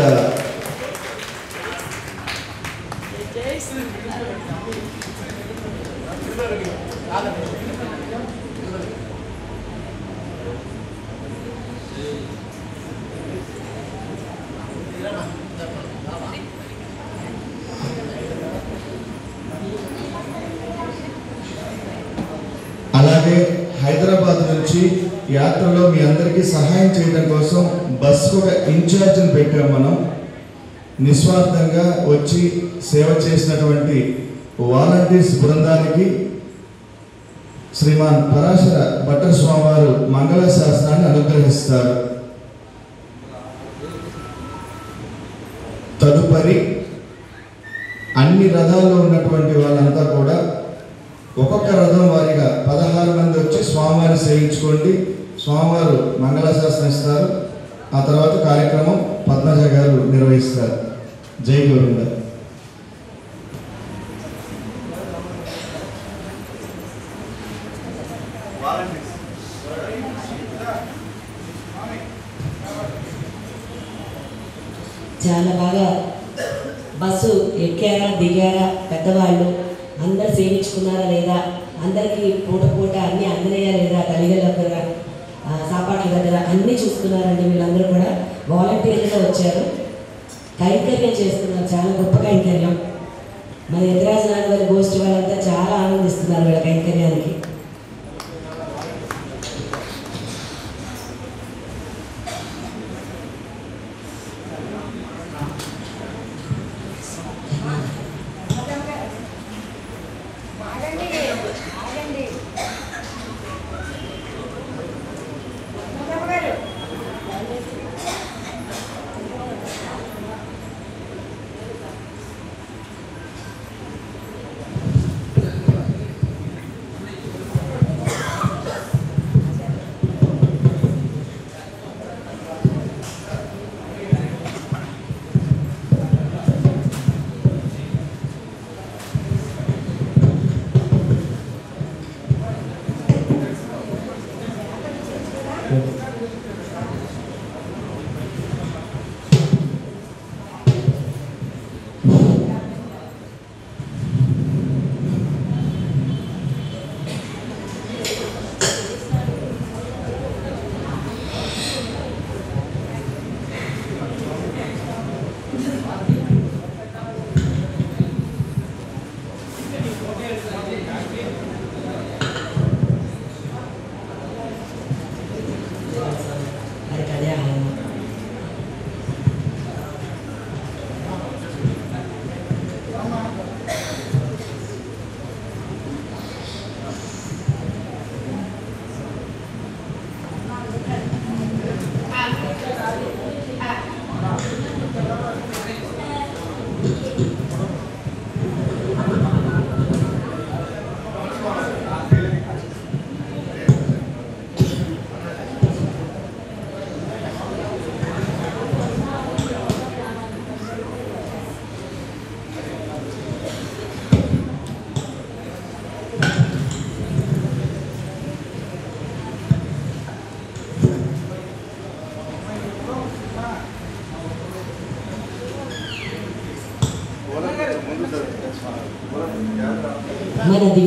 అలాగే హైదరాబాద్ నుంచి యాత్రలో మీ అందరికీ సహాయం చేయడం కోసం బస్సు ఒక ఇన్ఛార్జ్ని పెట్టాం మనం నిస్వార్థంగా వచ్చి సేవ చేసినటువంటి వాలంటీర్స్ బృందానికి శ్రీమాన్ పరాశర భట్టర్ స్వామివారు మంగళ శాస్త్రాన్ని అనుగ్రహిస్తారు తదుపరి అన్ని రథాల్లో ఉన్నటువంటి వాళ్ళంతా కూడా ఒక్కొక్క రథం వారిగా పదహారు మంది వచ్చి స్వామివారిని సేవించుకోండి స్వామివారు మంగళశాసనం ఇస్తారు ఆ తర్వాత కార్యక్రమం పద్మజ గారు నిర్వహిస్తారు జై గోవింద చాలా బాగా బస్సు ఎక్కారా దిగారా పెద్దవాళ్ళు అందరు సేవించుకున్నారా లేదా అందరికీ పూట పూట అన్నీ అందినయా లేదా తల్లిగల దగ్గర ఆ, సాపాట్ల దగ్గర అన్నీ చూసుకున్నారండి వీళ్ళందరూ కూడా వాలంటీర్లుగా వచ్చారు కైంకర్యం చేస్తున్నారు చాలా గొప్ప కైంకర్యం మన ఎదురాజనాథ్ వారి గోష్ఠి వాళ్ళంతా చాలా ఆనందిస్తున్నారు వీళ్ళ కైంకర్యానికి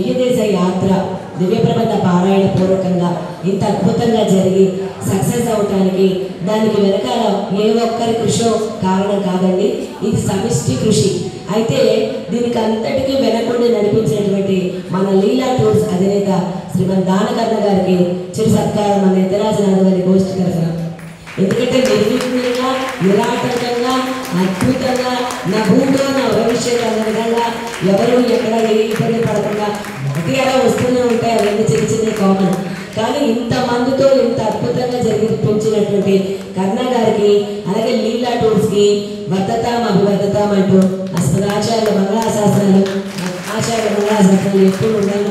దివ్యదేశ యాత్ర దివ్య ప్రబంధ పారాయణ పూర్వకంగా ఇంత అద్భుతంగా జరిగి సక్సెస్ అవటానికి దానికి వెనకాల ఏ ఒక్కరి కృషో కారణం కాదండి ఇది సమిష్టి కృషి అయితే దీనికి అంతటికీ వెనకుండి నడిపించినటువంటి మన లీలా టూర్స్ అధినేత శ్రీమన్ దానకర్ణ గారికి చిరు సత్కారం మన ఇతరాజనాథ్ వారి గోష్ఠి తరఫున ఎందుకంటే నిర్విఘ్నంగా నిరాటంకంగా అద్భుతంగా నా భూమిలో నా భవిష్యత్తు అన్న విధంగా ఎవరు ఎక్కడ ఏ ఇబ్బంది పడకుండా ఒకటి అలా వస్తూనే ఉంటాయి అవన్నీ చిన్న చిన్న కామన్ కానీ ఇంత మందితో ఇంత అద్భుతంగా జరిపించినటువంటి కర్ణ గారికి అలాగే లీలా టూర్స్కి వర్ధతాం అభివర్ధతాం అంటూ అస్మదాచార్య మంగళాశాస్త్రాలు ఆచార్య మంగళాశాస్త్రాలు ఎప్పుడు ఉండాలి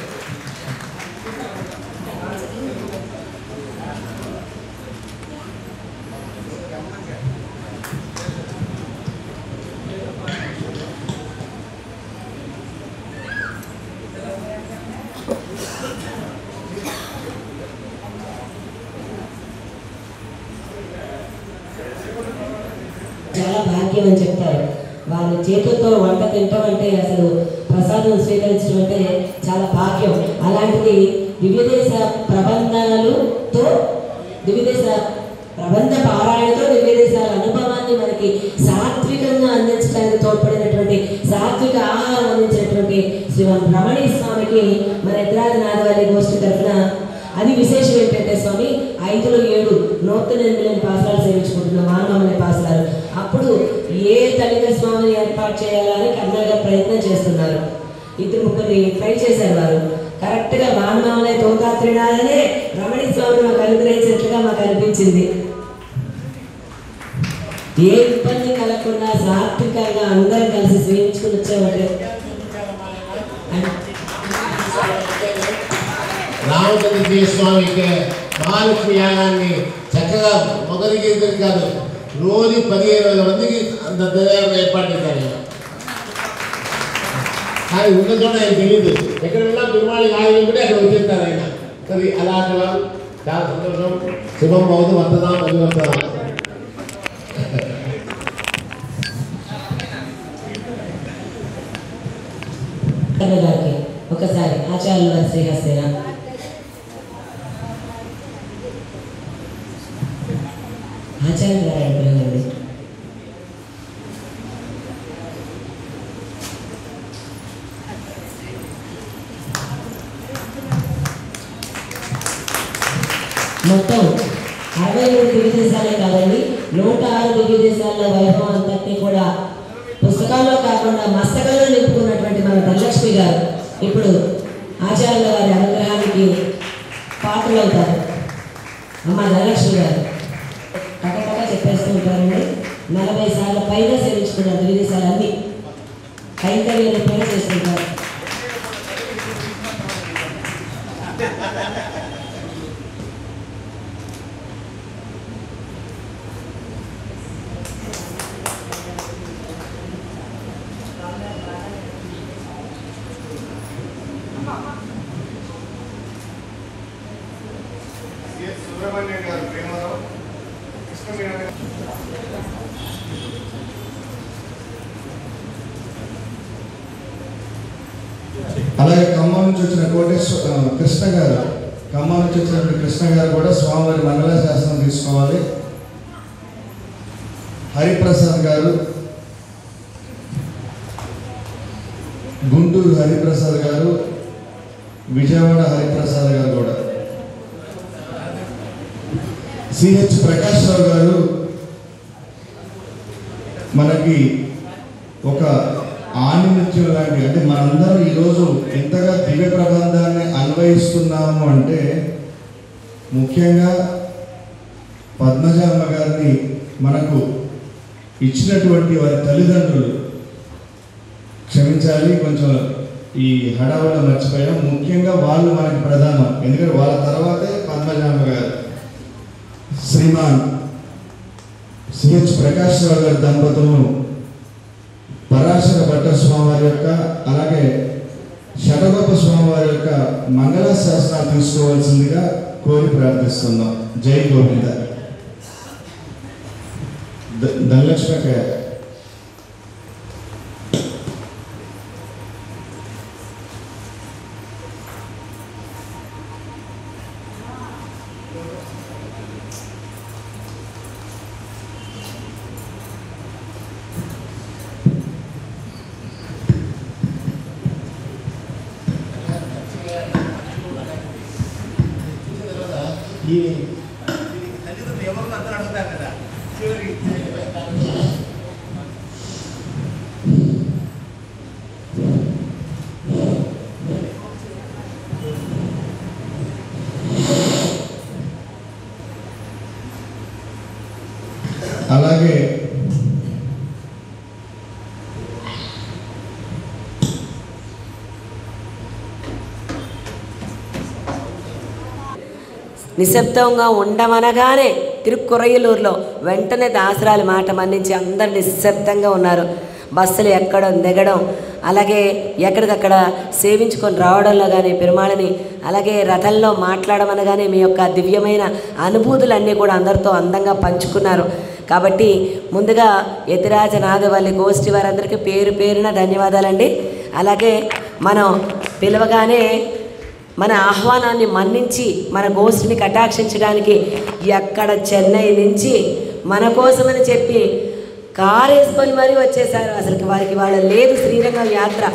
చాలా భాగ్యం అని చెప్తారు వాళ్ళ చేతులతో వంట తినటం అంటే అసలు ప్రసాదం స్వీకరించడం అంటే చాలా భాగ్యం అలాంటిది దివ్యదేశ ప్రబంధాలతో దివ్యదేశ ప్రబంధ పారాయణతో దివ్యదేశాల అనుభవాన్ని మనకి సాత్వికంగా అందించడానికి తోడ్పడినటువంటి సాత్విక ఆహారం అందించినటువంటి శ్రీమన్ రమణీ స్వామికి మన ఎద్రాది నాగవారి గోష్ఠి తరఫున అది విశేషం ఏంటంటే స్వామి ఐదులో ఏడు నూతన ఎనిమిది పాసరాలు సేవించుకుంటున్నాం మానవమనే పాసరాలు అప్పుడు ఏ తల్లిద స్వామిని ఏర్పాటు చేయాలని కర్ణాగా ప్రయత్నం చేస్తున్నారు ఇద్దరు ముగ్గురిని ట్రై చేశారు వారు కరెక్ట్గా మానవమనే తోతాత్రినాలనే రమణి స్వామిని మాకు అనుగ్రహించినట్లుగా మాకు అనిపించింది ఏ ఇబ్బంది కలగకుండా సాత్వికంగా అందరం కలిసి స్వీకరించుకుని వచ్చామంటే రామచంద్రజీ స్వామికి మహాలక్ష్మి యాగాన్ని చక్కగా మొదటికి ఇద్దరు కాదు రోజు పదిహేను వేల మందికి అంత దర్యాలు ఏర్పాటు చేశారు ఆయన. కానీ ఉన్న చోట ఆయన తెలియదు ఎక్కడ ఉన్నా తిరుమల ఆలయం కూడా అక్కడ వచ్చేస్తారు ఆయన సరే అలాంటి వాళ్ళు చాలా సంతోషం శుభం భవతు వర్తదాం అభివర్తదాం కర్ణ గారికి ఒకసారి ఆచార్యుల వారి శ్రీహస్తేన ఆచార్య గారు అంటున్నానండి మొత్తం అరవై మూడు దివ్య దేశాలే కాదండి నూట ఆరు దివ్య దేశాల వైభవం అంతటినీ కూడా పుస్తకాల్లో కాకుండా మస్తకంలో నింపుకున్నటువంటి మన ధనలక్ష్మి గారు ఇప్పుడు ఆచార్యుల వారి అనుగ్రహానికి పాత్రలవుతారు అమ్మ ధనలక్ష్మి గారు పక్కపక్క చెప్పేస్తూ ఉంటారండి నలభై సార్లు పైగా సేవించుకున్నారు దివ్య దేశాలు అన్ని కైంకర్యాలు పైన చేసుకుంటారు సుబ్రహ్మణ్యం గారు ప్రేమరావు కృష్ణ అలాగే ఖమ్మం నుంచి వచ్చిన కోటేశ్వర ఆ, కృష్ణ గారు ఖమ్మం నుంచి వచ్చినటువంటి కృష్ణ గారు కూడా స్వామివారి మంగళ శాసనం తీసుకోవాలి హరిప్రసాద్ గారు గుంటూరు హరిప్రసాద్ గారు విజయవాడ హరిప్రసాద్ గారు కూడా సిహెచ్ ప్రకాష్ రావు గారు మనకి ఒక ఆణిముత్యం లాంటి అంటే మనందరం ఈరోజు ఎంతగా దివ్య ప్రబంధాన్ని అన్వయిస్తున్నాము అంటే ముఖ్యంగా పద్మజామ్మ గారిని మనకు ఇచ్చినటువంటి వారి తల్లిదండ్రులు క్షమించాలి కొంచెం ఈ హడావులో మర్చిపోయాం ముఖ్యంగా వాళ్ళు మనకి ప్రధానం ఎందుకంటే వాళ్ళ తర్వాతే పద్మజామ్మ గారు శ్రీమాన్ సిహెచ్ ప్రకాష్ రావు గారి దంపతులను పరాశర భట్ట స్వామివారి యొక్క అలాగే శటగొప్ప స్వామివారి యొక్క మంగళ శాసనాలు తీసుకోవాల్సిందిగా కోరి ప్రార్థిస్తున్నాం జై గోవింద ద- ధనలక్ష్మి అక్క ఈ తల్లిదండ్రులు ఎవరు అందరూ అడుగుతారు కదా చివరికి అలాగే నిశ్శబ్దంగా ఉండమనగానే తిరుక్కురయ్యలూరులో వెంటనే దాసరాలు మాట మన్నించి అందరు నిశ్శబ్దంగా ఉన్నారు బస్సులు ఎక్కడం దిగడం అలాగే ఎక్కడికక్కడ సేవించుకొని రావడంలో కానీ పెరుమాళని అలాగే రథంలో మాట్లాడమనగానే మీ యొక్క దివ్యమైన అనుభూతులన్నీ కూడా అందరితో అందంగా పంచుకున్నారు కాబట్టి ముందుగా యతిరాజ నాగవల్లి గోష్ఠి వారందరికీ పేరు పేరున ధన్యవాదాలండి అలాగే మనం పిలవగానే మన ఆహ్వానాన్ని మన్నించి మన గోష్ఠిని కటాక్షించడానికి ఎక్కడ చెన్నై నుంచి మన కోసమని చెప్పి కారు వేసుకొని మరీ వచ్చేసారు అసలు వారికి వాళ్ళ లేదు శ్రీరంగం యాత్ర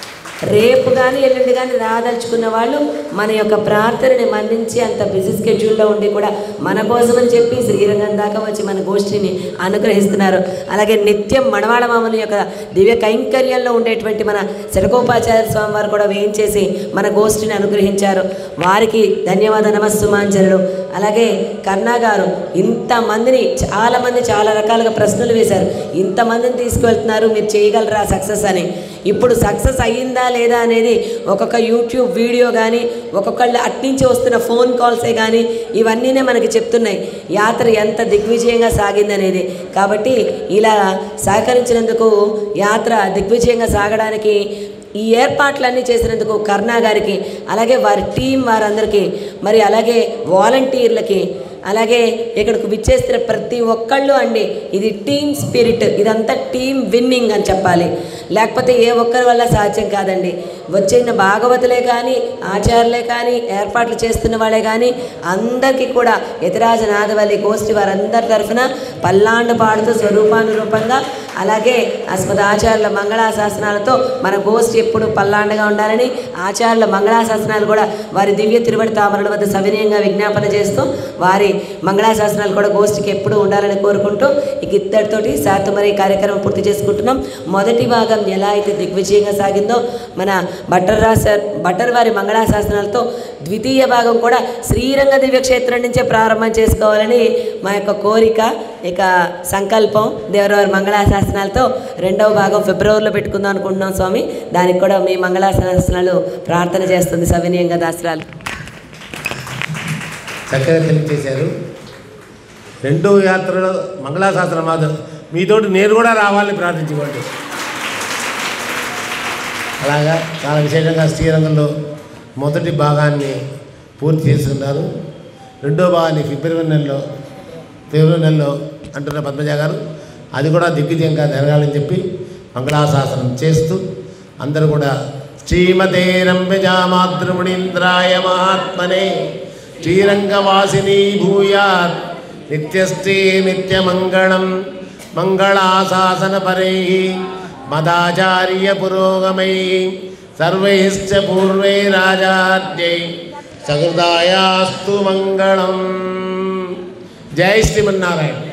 రేపు కానీ ఎల్లుండి కానీ రాదలుచుకున్న వాళ్ళు మన యొక్క ప్రార్థనని మన్నించి అంత బిజీ స్కెడ్యూల్లో ఉండి కూడా మన కోసమని చెప్పి శ్రీరంగం దాకా వచ్చి మన గోష్ఠిని అనుగ్రహిస్తున్నారు అలాగే నిత్యం మణవాళ మామూలు యొక్క దివ్య కైంకర్యంలో ఉండేటువంటి మన శరకోపాచార్య స్వామి వారు కూడా వేయించేసి మన గోష్ఠిని అనుగ్రహించారు వారికి ధన్యవాద నమస్సుమాంజనులు అలాగే కర్ణా గారు ఇంతమందిని చాలామంది చాలా రకాలుగా ప్రశ్నలు వేశారు ఇంతమందిని తీసుకువెళ్తున్నారు మీరు చేయగలరా సక్సెస్ అని ఇప్పుడు సక్సెస్ అయ్యిందా లేదా అనేది ఒక్కొక్క యూట్యూబ్ వీడియో కానీ ఒక్కొక్కళ్ళు అట్నుంచి వస్తున్న ఫోన్ కాల్సే కానీ ఇవన్నీనే మనకి చెప్తున్నాయి యాత్ర ఎంత దిగ్విజయంగా సాగిందనేది కాబట్టి ఇలా సహకరించినందుకు యాత్ర దిగ్విజయంగా సాగడానికి ఈ ఏర్పాట్లన్నీ చేసినందుకు కర్ణా గారికి అలాగే వారి టీం వారందరికీ మరి అలాగే వాలంటీర్లకి అలాగే ఇక్కడికి విచ్చేస్తున్న ప్రతి ఒక్కళ్ళు అండి ఇది టీమ్ స్పిరిట్ ఇదంతా టీమ్ విన్నింగ్ అని చెప్పాలి లేకపోతే ఏ ఒక్కరి వల్ల సాధ్యం కాదండి వచ్చిన భాగవతులే కానీ ఆచార్యులే కానీ ఏర్పాట్లు చేస్తున్న వాళ్ళే కానీ అందరికీ కూడా యతిరాజ నాదవల్లి గోష్ఠి వారందరి తరఫున పల్లాండు పాడుతూ స్వరూపానురూపంగా అలాగే అస్మద్ ఆచార్యుల మంగళాశాసనాలతో మన గోష్ఠి ఎప్పుడు పల్లాండగా ఉండాలని ఆచార్యుల మంగళాశాసనాలు కూడా వారి దివ్య తిరువడి తామరల వద్ద సవినయంగా విజ్ఞాపన చేస్తూ వారి మంగళాశాసనాలు కూడా గోష్ఠికి ఎప్పుడూ ఉండాలని కోరుకుంటూ ఇక ఇద్దరితోటి సార్తో మరి ఈ కార్యక్రమం పూర్తి చేసుకుంటున్నాం మొదటి భాగం ఎలా అయితే దిగ్విజయంగా సాగిందో మన భట్టర్ రాశార్ భట్టర్ వారి మంగళాశాసనాలతో ద్వితీయ భాగం కూడా శ్రీరంగ దివ్యక్షేత్రం నుంచే ప్రారంభం చేసుకోవాలని మా యొక్క కోరిక ఇక సంకల్పం దేవరవారి మంగళాశాసనాలతో రెండవ భాగం ఫిబ్రవరిలో పెట్టుకుందాం అనుకుంటున్నాం స్వామి దానికి కూడా మీ మంగళాశాసనాలు ప్రార్థన చేస్తుంది సవినీయంగా దాసరాలు చక్కగా తెలియజేశారు రెండో యాత్రలో మంగళాశాసనం మాధవ్ మీతోటి నేను కూడా రావాలని ప్రార్థించుకోండి అలాగా చాలా విశేషంగా శ్రీరంగంలో మొదటి భాగాన్ని పూర్తి చేస్తున్నారు రెండో భాగాన్ని ఫిబ్రవరి నెలలో ఫిబ్రవరి నెలలో అంటున్న పద్మజ గారు అది కూడా దిగ్విజయంగా జరగాలని చెప్పి మంగళాశాసనం చేస్తూ అందరూ కూడా శ్రీమతే రంభజామాతృమునీంద్రాయ మహాత్మనే శ్రీరంగవాసిని భూయాత్ నిత్యశ్రీ నిత్యమంగళం మంగళాశాసనపరై మదాచార్య పురోగమై సర్వైశ్చ పూర్వైరాజాద్యై సహృదాయాస్తు మంగళం జై శ్రీమన్నారాయణ